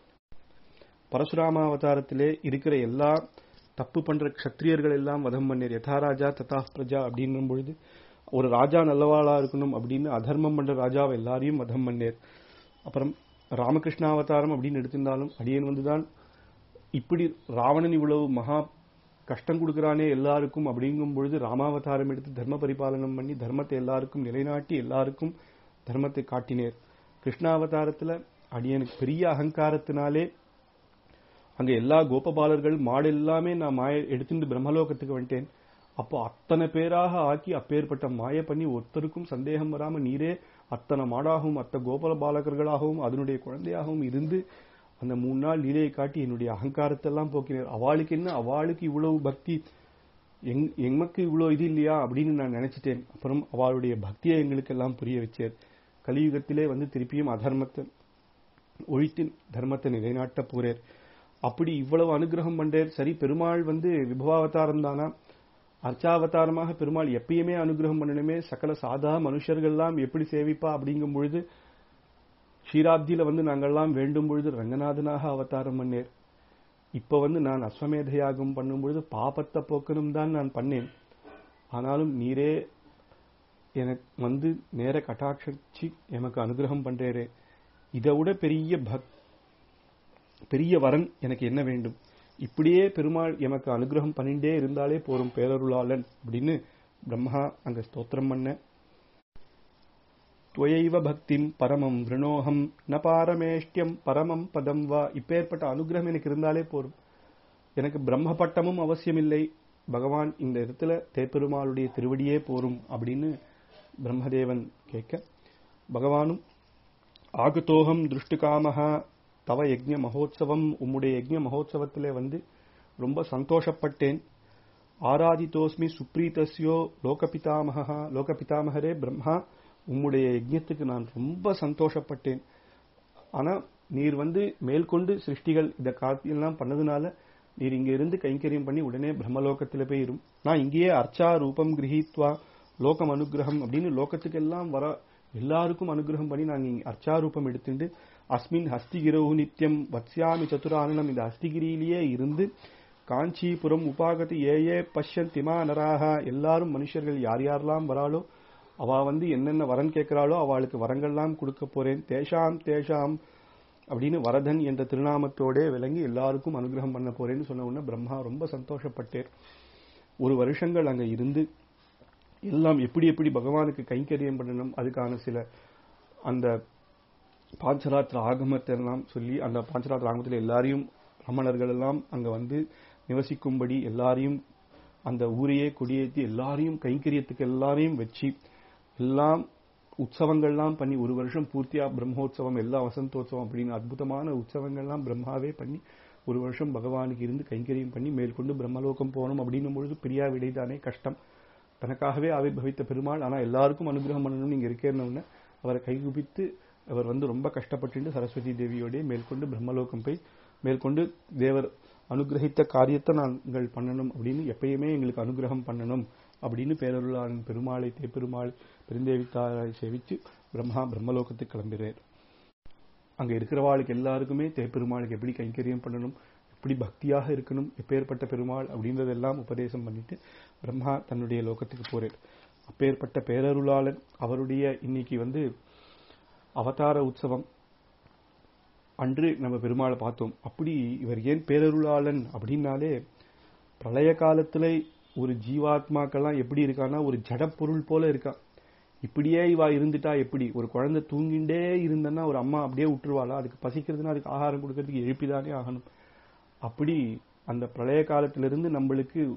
Speaker 1: பரசுராமாவதாரத்திலே இருக்கிற எல்லா தப்பு பண்ற க்ஷத்ரியர்கள் எல்லாம் வதம் பண்ணேர் யதா ராஜா ததா பிரஜா அப்படின்னும் பொழுது ஒரு ராஜா நல்லவாளா இருக்கணும் அப்படின்னு அதர்மம் பண்ற ராஜாவை எல்லாரையும் வதம் பண்ணேர் அப்புறம் ராமகிருஷ்ணாவதாரம் அப்படின்னு எடுத்திருந்தாலும் அடியன் வந்துதான் இப்படி ராவணன் இவ்வளவு மகா கஷ்டம் கொடுக்கறானே எல்லாருக்கும் அப்படிங்கும் பொழுது ராமாவதாரம் எடுத்து தர்ம பரிபாலனம் பண்ணி தர்மத்தை எல்லாருக்கும் நிலைநாட்டி எல்லாருக்கும் தர்மத்தை காட்டினேர் கிருஷ்ணாவதாரத்துல அடியனுக்கு பெரிய அகங்காரத்தினாலே அங்க எல்லா கோபபாலர்கள் மாடு எல்லாமே நான் மாய எடுத்துட்டு பிரம்மலோகத்துக்கு வந்துட்டேன் அப்போ அத்தனை பேராக ஆக்கி அப்பேற்பட்ட மாய பண்ணி ஒருத்தருக்கும் சந்தேகம் வராம நீரே அத்தனை மாடாகவும் அத்த கோபால பாலகர்களாகவும் அதனுடைய குழந்தையாகவும் இருந்து அந்த மூணு நாள் லீலையை காட்டி என்னுடைய அகங்காரத்தை எல்லாம் போக்கினார் அவளுக்கு என்ன அவளுக்கு இவ்வளவு பக்தி எங் எமக்கு இவ்வளவு இது இல்லையா அப்படின்னு நான் நினைச்சிட்டேன் அப்புறம் அவளுடைய பக்தியை எங்களுக்கு எல்லாம் புரிய வச்சார் கலியுகத்திலே வந்து திருப்பியும் அதர்மத்தை ஒழித்து தர்மத்தை நிலைநாட்ட போறேர் அப்படி இவ்வளவு அனுகிரகம் பண்றேர் சரி பெருமாள் வந்து விபவாவதாரம் தானா அர்ச்சாவதாரமாக பெருமாள் எப்பயுமே அனுகிரகம் பண்ணணுமே சகல சாதா மனுஷர்கள்லாம் எப்படி சேவிப்பா அப்படிங்கும் பொழுது ஷீராப்தியில வந்து நாங்கள்லாம் வேண்டும் பொழுது ரங்கநாதனாக அவதாரம் பண்ணேர் இப்ப வந்து நான் அஸ்வமேத யாகம் பண்ணும் பொழுது பாபத்தை போக்கணும் தான் நான் பண்ணேன் ஆனாலும் நீரே எனக்கு வந்து நேர கட்டாட்சி எமக்கு அனுகிரகம் பண்றேரே இதை விட பெரிய பக் பெரிய வரன் எனக்கு என்ன வேண்டும் இப்படியே பெருமாள் எமக்கு அனுகிரகம் பண்ணிட்டே இருந்தாலே போரும் பேரருளாளன் அப்படின்னு பிரம்மா அங்க ஸ்தோத்திரம் பண்ண துவையைவ பக்திம் பரமம் விருணோகம் ந பாரமேஷ்டியம் பரமம் பதம் வா இப்பேற்பட்ட அனுகிரகம் எனக்கு இருந்தாலே போரும் எனக்கு பிரம்ம பட்டமும் அவசியமில்லை பகவான் இந்த இடத்துல தேப்பெருமாளுடைய திருவடியே போரும் அப்படின்னு பிரம்மதேவன் கேட்க பகவானும் ஆகுதோகம் திருஷ்டுகாமஹா தவ யஜ்ஞ மகோத்சவம் உம்முடைய யஜ்ஞ மகோத்சவத்திலே வந்து ரொம்ப சந்தோஷப்பட்டேன் ஆராதித்தோஸ்மி சுப்ரீதஸ்யோ லோகபிதாமகா லோகபிதாமகரே பிரம்மா உம்முடைய யஜ்ஞத்துக்கு நான் ரொம்ப சந்தோஷப்பட்டேன் ஆனா நீர் வந்து மேற்கொண்டு சிருஷ்டிகள் இந்த காரியெல்லாம் பண்ணதுனால நீர் இங்க இருந்து கைங்கரியம் பண்ணி உடனே பிரம்மலோகத்துல போய் இரும் நான் இங்கேயே அர்ச்சா ரூபம் கிரகித்வா லோகம் அனுகிரகம் அப்படின்னு லோகத்துக்கு எல்லாம் வர எல்லாருக்கும் அனுகிரகம் பண்ணி நாங்க இங்க அர்ச்சாரூபம் எடுத்துட்டு அஸ்மின் ஹஸ்திகிரவு நித்தியம் வத்ஸ்யாமி சதுரானனம் இந்த ஹஸ்திகிரியிலேயே இருந்து காஞ்சிபுரம் உபாகத்து ஏ ஏ பஷ்யன் திமா நராக எல்லாரும் மனுஷர்கள் யார் யாரெல்லாம் வராளோ அவ வந்து என்னென்ன வரன் கேட்கிறாளோ அவளுக்கு வரங்கள்லாம் கொடுக்க போறேன் தேஷாம் தேஷாம் அப்படின்னு வரதன் என்ற திருநாமத்தோட விளங்கி எல்லாருக்கும் அனுகிரகம் பண்ண போறேன்னு சொன்ன உடனே பிரம்மா ரொம்ப சந்தோஷப்பட்டேர் ஒரு வருஷங்கள் அங்க இருந்து எல்லாம் எப்படி எப்படி பகவானுக்கு கைங்கரியம் பண்ணணும் அதுக்கான சில அந்த பாஞ்சராத்திர ஆகமத்தை எல்லாம் சொல்லி அந்த பாஞ்சராத்திர ஆகமத்தில் எல்லாரையும் ரமணர்கள் எல்லாம் அங்க வந்து நிவசிக்கும்படி எல்லாரையும் அந்த ஊரையே கொடியேற்றி எல்லாரையும் கைங்கரியத்துக்கு எல்லாரையும் வச்சு எல்லாம் உற்சவங்கள்லாம் பண்ணி ஒரு வருஷம் பூர்த்தியா பிரம்மோற்சவம் எல்லா வசந்தோற்சவம் அப்படின்னு அற்புதமான உற்சவங்கள்லாம் பிரம்மாவே பண்ணி ஒரு வருஷம் பகவானுக்கு இருந்து கைங்கரியம் பண்ணி மேற்கொண்டு பிரம்மலோகம் போகணும் அப்படின்னும் பொழுது பிரியா விடைதானே கஷ்டம் தனக்காகவே ஆவிர்பவித்த பெருமாள் ஆனா எல்லாருக்கும் அனுகிரகம் பண்ணணும்னு இங்க இருக்கேன்னு அவரை கைகுபித்து அவர் வந்து ரொம்ப கஷ்டப்பட்டு சரஸ்வதி தேவியோட மேற்கொண்டு பிரம்மலோகம் போய் மேற்கொண்டு தேவர் அனுகிரகித்த காரியத்தை நாங்கள் பண்ணணும் அப்படின்னு எப்பயுமே எங்களுக்கு அனுகிரகம் பண்ணணும் அப்படின்னு பேரருளாளன் பெருமாளை தேப்பெருமாள் பெருந்தேவித்தாரை சேவிச்சு பிரம்மா பிரம்மலோகத்துக்கு கிளம்புகிறார் அங்க இருக்கிறவாளுக்கு எல்லாருக்குமே தேப்பெருமாளுக்கு எப்படி கைங்கரியம் பண்ணணும் எப்படி பக்தியாக இருக்கணும் எப்பேற்பட்ட பெருமாள் அப்படின்றதெல்லாம் உபதேசம் பண்ணிட்டு பிரம்மா தன்னுடைய லோகத்துக்கு போறார் அப்பேற்பட்ட பேரருளாளன் அவருடைய இன்னைக்கு வந்து அவதார உற்சவம் அன்று நம்ம பெருமாளை பார்த்தோம் அப்படி இவர் ஏன் பேரருளாளன் அப்படின்னாலே பிரளய காலத்துல ஒரு ஜீவாத்மாக்கெல்லாம் எப்படி இருக்கான்னா ஒரு ஜடப்பொருள் போல இருக்கா இப்படியே இவா இருந்துட்டா எப்படி ஒரு குழந்தை தூங்கிண்டே இருந்தன்னா ஒரு அம்மா அப்படியே விட்டுருவாளா அதுக்கு பசிக்கிறதுனா அதுக்கு ஆகாரம் கொடுக்கறதுக்கு எழுப்பிதானே ஆகணும் அப்படி அந்த பிரளய காலத்திலிருந்து நம்மளுக்கு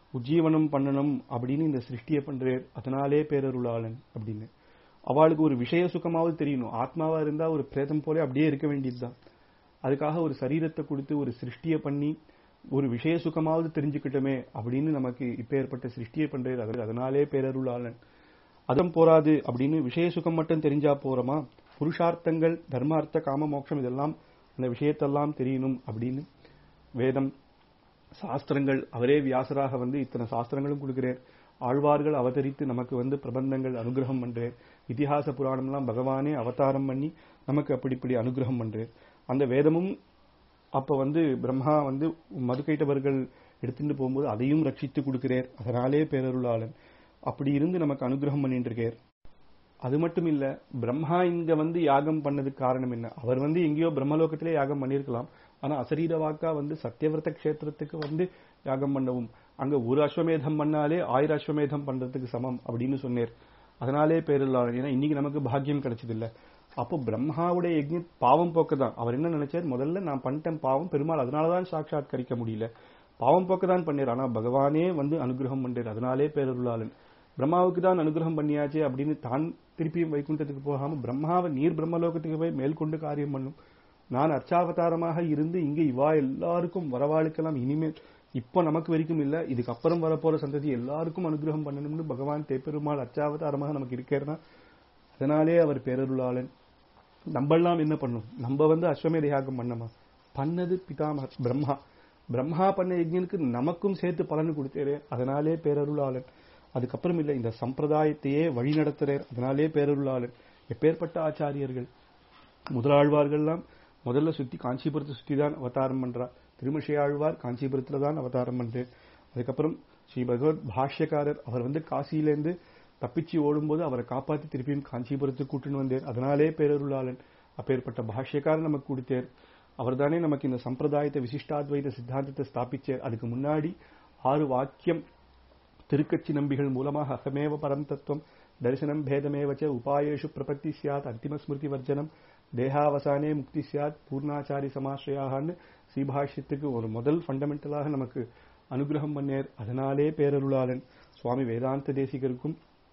Speaker 1: உஜ்ஜீவனம் பண்ணணும் அப்படின்னு இந்த சிருஷ்டியை பண்றார் அதனாலே பேரருளாளன் அப்படின்னு அவளுக்கு ஒரு விஷய சுகமாவது தெரியணும் ஆத்மாவா இருந்தா ஒரு பிரேதம் போல அப்படியே இருக்க வேண்டியதுதான் அதுக்காக ஒரு சரீரத்தை கொடுத்து ஒரு சிருஷ்டியை பண்ணி ஒரு விஷய சுகமாவது தெரிஞ்சுக்கிட்டோமே அப்படின்னு நமக்கு இப்ப ஏற்பட்ட சிருஷ்டியை பண்றாரு அது- அதனாலே பேரருளாளன் அதம் போராது அப்படின்னு விஷய சுகம் மட்டும் தெரிஞ்சா போறோமா புருஷார்த்தங்கள் தர்மார்த்த காம மோட்சம் இதெல்லாம் அந்த விஷயத்தெல்லாம் தெரியணும் அப்படின்னு வேதம் சாஸ்திரங்கள் அவரே வியாசராக வந்து இத்தனை சாஸ்திரங்களும் கொடுக்கிறார் ஆழ்வார்கள் அவதரித்து நமக்கு வந்து பிரபந்தங்கள் அனுகிரகம் பண்றார் இதிகாச புராணம்லாம் பகவானே அவதாரம் பண்ணி நமக்கு அப்படி இப்படி அனுகிரகம் பண்றார் அந்த வேதமும் அப்ப வந்து பிரம்மா வந்து மதுக்கைட்டவர்கள் எடுத்துட்டு போகும்போது அதையும் ரட்சித்து கொடுக்கிறார் அதனாலே பேரருளாளன் அப்படி இருந்து நமக்கு அனுகிரகம் பண்ணிட்டு இருக்கார் அது மட்டும் இல்ல பிரம்மா இங்க வந்து யாகம் பண்ணதுக்கு காரணம் என்ன அவர் வந்து எங்கேயோ பிரம்மலோகத்திலே யாகம் பண்ணியிருக்கலாம் ஆனா அசரீர வாக்கா வந்து சத்தியவிரத கஷேத்திரத்துக்கு வந்து யாகம் பண்ணவும் அங்க ஒரு அஸ்வமேதம் பண்ணாலே ஆயிரம் அஸ்வமேதம் பண்றதுக்கு சமம் அப்படின்னு சொன்னார் அதனாலே பேரில்லாளன் ஏன்னா இன்னைக்கு நமக்கு பாக்கியம் கிடைச்சது இல்ல அப்போ பிரம்மாவுடைய யஜ்ஞ பாவம் போக்க தான் அவர் என்ன நினைச்சார் முதல்ல நான் பண்ணிட்டேன் பாவம் பெருமாள் அதனாலதான் சாட்சாத்கரிக்க முடியல பாவம் போக்க தான் பண்ணார் ஆனா பகவானே வந்து அனுகிரகம் பண்ணார் அதனாலே பேரருளாளன் பிரம்மாவுக்கு தான் அனுகிரகம் பண்ணியாச்சே அப்படின்னு தான் திருப்பியும் வைகுண்டத்துக்கு போகாம பிரம்மாவை நீர் பிரம்மலோகத்துக்கு போய் மேற்கொண்டு காரியம் பண்ணும் நான் அர்ச்சாவதாரமாக இருந்து இங்க இவா எல்லாருக்கும் வரவாளுக்கெல்லாம் இனிமேல் இப்போ நமக்கு வரைக்கும் இல்ல இதுக்கப்புறம் வரப்போற சந்ததி எல்லாருக்கும் அனுகிரகம் பண்ணணும்னு பகவான் தேப்பெருமாள் அர்ச்சாவதாரமாக நமக்கு இருக்கிறனா அதனாலே அவர் பேரருளாளன் நம்மெல்லாம் என்ன பண்ணும் நம்ம வந்து அஸ்வமேத யாகம் பண்ணமா பண்ணது பிதாமகர் பிரம்மா பிரம்மா பண்ண யஜ்ஞனுக்கு நமக்கும் சேர்த்து பலன் கொடுத்தாரே அதனாலே பேரருளாளன் அதுக்கப்புறம் இல்ல இந்த சம்பிரதாயத்தையே வழி நடத்துறார் அதனாலே பேரருளாளன் எப்பேற்பட்ட ஆச்சாரியர்கள் முதலாழ்வார்கள்லாம் முதல்ல சுத்தி காஞ்சிபுரத்தை சுத்தி தான் அவதாரம் பண்றா திருமிஷை ஆழ்வார் காஞ்சிபுரத்துல தான் அவதாரம் பண்றார் அதுக்கப்புறம் ஸ்ரீ பகவத் பாஷ்யக்காரர் அவர் வந்து காசியிலேருந்து தப்பிச்சு ஓடும்போது அவரை காப்பாத்தி திருப்பியும் காஞ்சிபுரத்துக்கு கூட்டின்னு வந்தார் அதனாலே பேரருளாளன் அப்பேற்பட்ட பாஷ்யக்காரர் நமக்கு கொடுத்தார் அவர்தானே நமக்கு இந்த சம்பிரதாயத்தை விசிஷ்டாத்வைத சித்தாந்தத்தை ஸ்தாபிச்சார் அதுக்கு முன்னாடி ஆறு வாக்கியம் திருக்கச்சி நம்பிகள் மூலமாக அகமேவ பரம் தத்துவம் தரிசனம் பேதமேவச்ச உபாயேஷு பிரபத்தி சியாத் அந்திம ஸ்மிருதி வர்ஜனம் தேகாவசானே முக்தி சியாத் பூர்ணாச்சாரி சமாஸ்ரயாகன்னு ஸ்ரீபாஷ்யத்துக்கு ஒரு முதல் ஃபண்டமெண்டலாக நமக்கு அனுகிரகம் பண்ணேர் அதனாலே பேரருளாளன் சுவாமி வேதாந்த தேசிகருக்கும்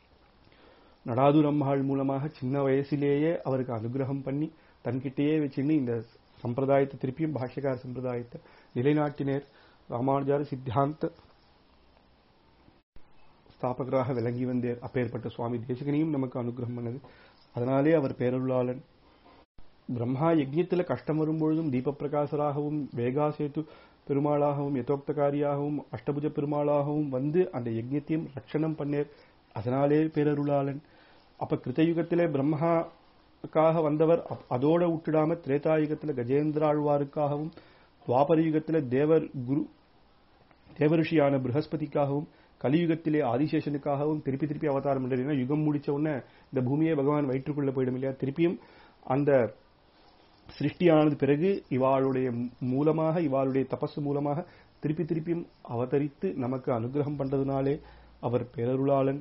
Speaker 1: நடாதூர் அம்மாள் மூலமாக சின்ன வயசிலேயே அவருக்கு அனுகிரகம் பண்ணி தன்கிட்டயே வச்சுன்னு இந்த சம்பிரதாயத்தை திருப்பியும் பாஷ்யக்கார சம்பிரதாயத்தை நிலைநாட்டினேர் ராமானுஜார சித்தாந்த ஸ்தாபகராக விளங்கி வந்தேர் அப்பேற்பட்ட சுவாமி தேசிகனையும் நமக்கு அனுகிரகம் பண்ணது அதனாலே அவர் பேரருளாளன் பிரம்மா யஜ்யத்துல கஷ்டம் வரும்பொழுதும் தீபப்பிரகாசராகவும் வேகாசேத்து பெருமாளாகவும் யதோக்தகாரியாகவும் அஷ்டபுஜ பெருமாளாகவும் வந்து அந்த யஜ்யத்தையும் ரட்சணம் பண்ணேர் அதனாலே பேரருளாளன் அப்ப கிருத்தயுகத்திலே பிரம்மாக்காக வந்தவர் அப்- அதோட விட்டுடாம திரேதாயுகத்துல கஜேந்திராழ்வாருக்காகவும் துவாபர யுகத்துல தேவர் குரு தேவரிஷியான பிரகஸ்பதிக்காகவும் கலியுகத்திலே ஆதிசேஷனுக்காகவும் திருப்பி திருப்பி அவதாரம் பண்றாரு ஏன்னா யுகம் முடிச்ச உடனே இந்த பூமியே பகவான் வயிற்றுக்குள்ள போயிடும் இல்லையா திருப்பியும் அந்த சிருஷ்டியானது பிறகு இவாளுடைய மூலமாக இவாளுடைய தபசு மூலமாக திருப்பி திருப்பியும் அவதரித்து நமக்கு அனுகிரகம் பண்றதுனாலே அவர் பேரருளாளன்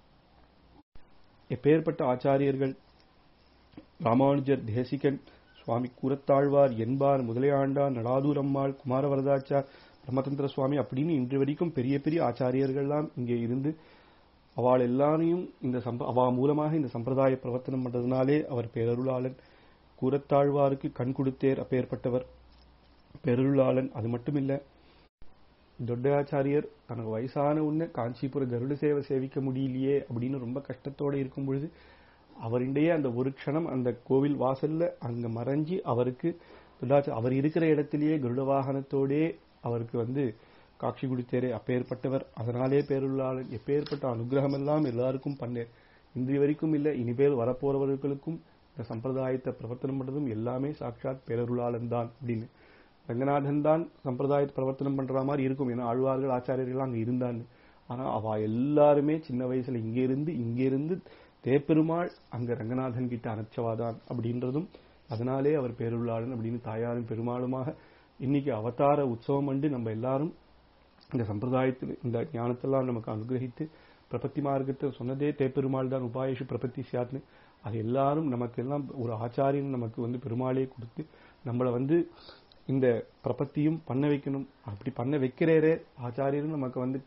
Speaker 1: எப்பேற்பட்ட ஆச்சாரியர்கள் ராமானுஜர் தேசிகன் சுவாமி கூரத்தாழ்வார் என்பார் முதலையாண்டார் நடாதூர் அம்மாள் குமாரவரதாச்சார் பிரம்மதந்திர சுவாமி அப்படின்னு இன்று வரைக்கும் பெரிய பெரிய ஆச்சாரியர்கள்லாம் இங்கே இருந்து அவள் எல்லாரையும் இந்த சம்ப அவா மூலமாக இந்த சம்பிரதாய பிரவர்த்தனம் பண்றதுனாலே அவர் பேரருளாளன் கூரத்தாழ்வாருக்கு கண் கொடுத்தேர் அப்பேற்பட்டவர் பேரருளாளன் அது மட்டுமில்ல தொட்டையாச்சாரியர் தனக்கு வயசான உடனே காஞ்சிபுர கருட சேவை சேவிக்க முடியலையே அப்படின்னு ரொம்ப கஷ்டத்தோட இருக்கும் பொழுது அவருடைய அந்த ஒரு க்ஷணம் அந்த கோவில் வாசல்ல அங்க மறைஞ்சி அவருக்கு தொட்டாச்சா- அவர் இருக்கிற இடத்திலேயே கருட வாகனத்தோடே அவருக்கு வந்து காட்சி கொடுத்தேரே அப்பேற்பட்டவர் அதனாலே பேருள்ளாளன் எப்பேற்பட்ட அனுகிரகம் எல்லாம் எல்லாருக்கும் பண்ணேர் இன்றைய வரைக்கும் இல்ல இனிமேல் வரப்போறவர்களுக்கும் இந்த சம்பிரதாயத்தை பிரவர்த்தனம் பண்றதும் எல்லாமே சாட்சாத் பேரருளாளன் தான் அப்படின்னு ரங்கநாதன் தான் சம்பிரதாயத்தை பிரவர்த்தனம் பண்ற மாதிரி இருக்கும் ஏன்னா ஆழ்வார்கள் ஆச்சாரியர்கள் அங்க இருந்தான்னு ஆனா அவ எல்லாருமே சின்ன வயசுல இங்க இருந்து இங்க இருந்து தேப்பெருமாள் அங்க ரங்கநாதன் கிட்ட அனுப்பிச்சவாதான் அப்படின்றதும் அதனாலே அவர் பேருள்ளாளன் அப்படின்னு தாயாரும் பெருமாளுமாக இன்னைக்கு அவதார உற்சவம் அண்டு நம்ம எல்லாரும் இந்த சம்பிரதாயத்தில் இந்த ஞானத்தெல்லாம் நமக்கு அனுகிரகித்து பிரபத்தி மார்க்கத்தை சொன்னதே தேப்பெருமாள் தான் உபாயேஷு பிரபத்தி சியாத்னு அது எல்லாரும் நமக்கு எல்லாம் ஒரு ஆச்சாரியன் நமக்கு வந்து பெருமாளே கொடுத்து நம்மளை வந்து இந்த பிரபத்தியும் பண்ண வைக்கணும் அப்படி பண்ண வைக்கிறேரே ஆச்சாரியரும் நமக்கு வந்து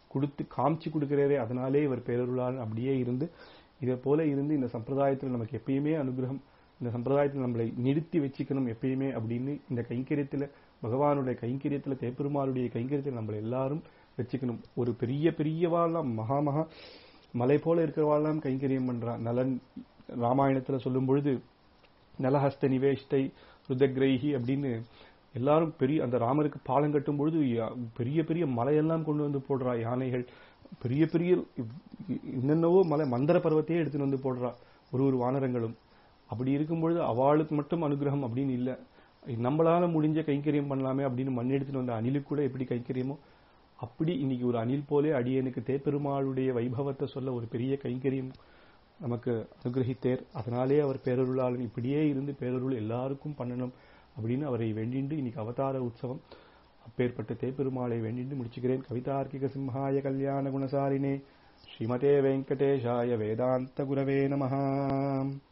Speaker 1: கொடுத்து காமிச்சு கொடுக்கிறாரே அதனாலே இவர் பேரருளால் அப்படியே இருந்து இதை போல இருந்து இந்த சம்பிரதாயத்தில் நமக்கு எப்பயுமே அனுகிரகம் இந்த சம்பிரதாயத்தில் நம்மளை நிறுத்தி வச்சுக்கணும் எப்பயுமே அப்படின்னு இந்த கைங்கரியத்துல பகவானுடைய கைங்கரியத்துல தேப்பெருமாளுடைய கைங்கரியத்தில் நம்மளை எல்லாரும் வச்சுக்கணும் ஒரு பெரிய பெரியவாள்லாம் மகா மகா மலை போல இருக்கிறவாள்லாம் கைங்கரியம் பண்றான் நலன் ராமாயணத்துல சொல்லும் பொழுது நலஹஸ்த நிவேஷ்டை ருதக்ரைஹி அப்படின்னு எல்லாரும் பெரிய அந்த ராமருக்கு பாலம் கட்டும் பொழுது யா- பெரிய பெரிய மலையெல்லாம் கொண்டு வந்து போடுறா யானைகள் பெரிய பெரிய என்னென்னவோ மலை மந்திர பர்வத்தையே எடுத்துட்டு வந்து போடுறா ஒரு ஒரு வானரங்களும் அப்படி இருக்கும் பொழுது அவளுக்கு மட்டும் அனுகிரகம் அப்படின்னு இல்ல நம்மளால முடிஞ்ச கைங்கரியம் பண்ணலாமே அப்படின்னு மண் எடுத்துட்டு வந்த அணிலுக்கு கூட எப்படி கைங்கரியமோ அப்படி இன்னைக்கு ஒரு அணில் போலே அடியனுக்கு தேப்பெருமாளுடைய வைபவத்தை சொல்ல ஒரு பெரிய கைங்கரியம் நமக்கு அனுகிரகித்தேர் அதனாலே அவர் பேரருளாளன் இப்படியே இருந்து பேரருள் எல்லாருக்கும் பண்ணணும் அப்படின்னு அவரை வேண்டிண்டு இன்னைக்கு அவதார உற்சவம் அப்பேற்பட்ட தேப்பெருமாளை வேண்டிண்டு முடிச்சுக்கிறேன் கவிதார்க்கிக சிம்ஹாய கல்யாண குணசாரினே ஸ்ரீமதே வெங்கடேஷாய வேதாந்த குரவே நமஹாம்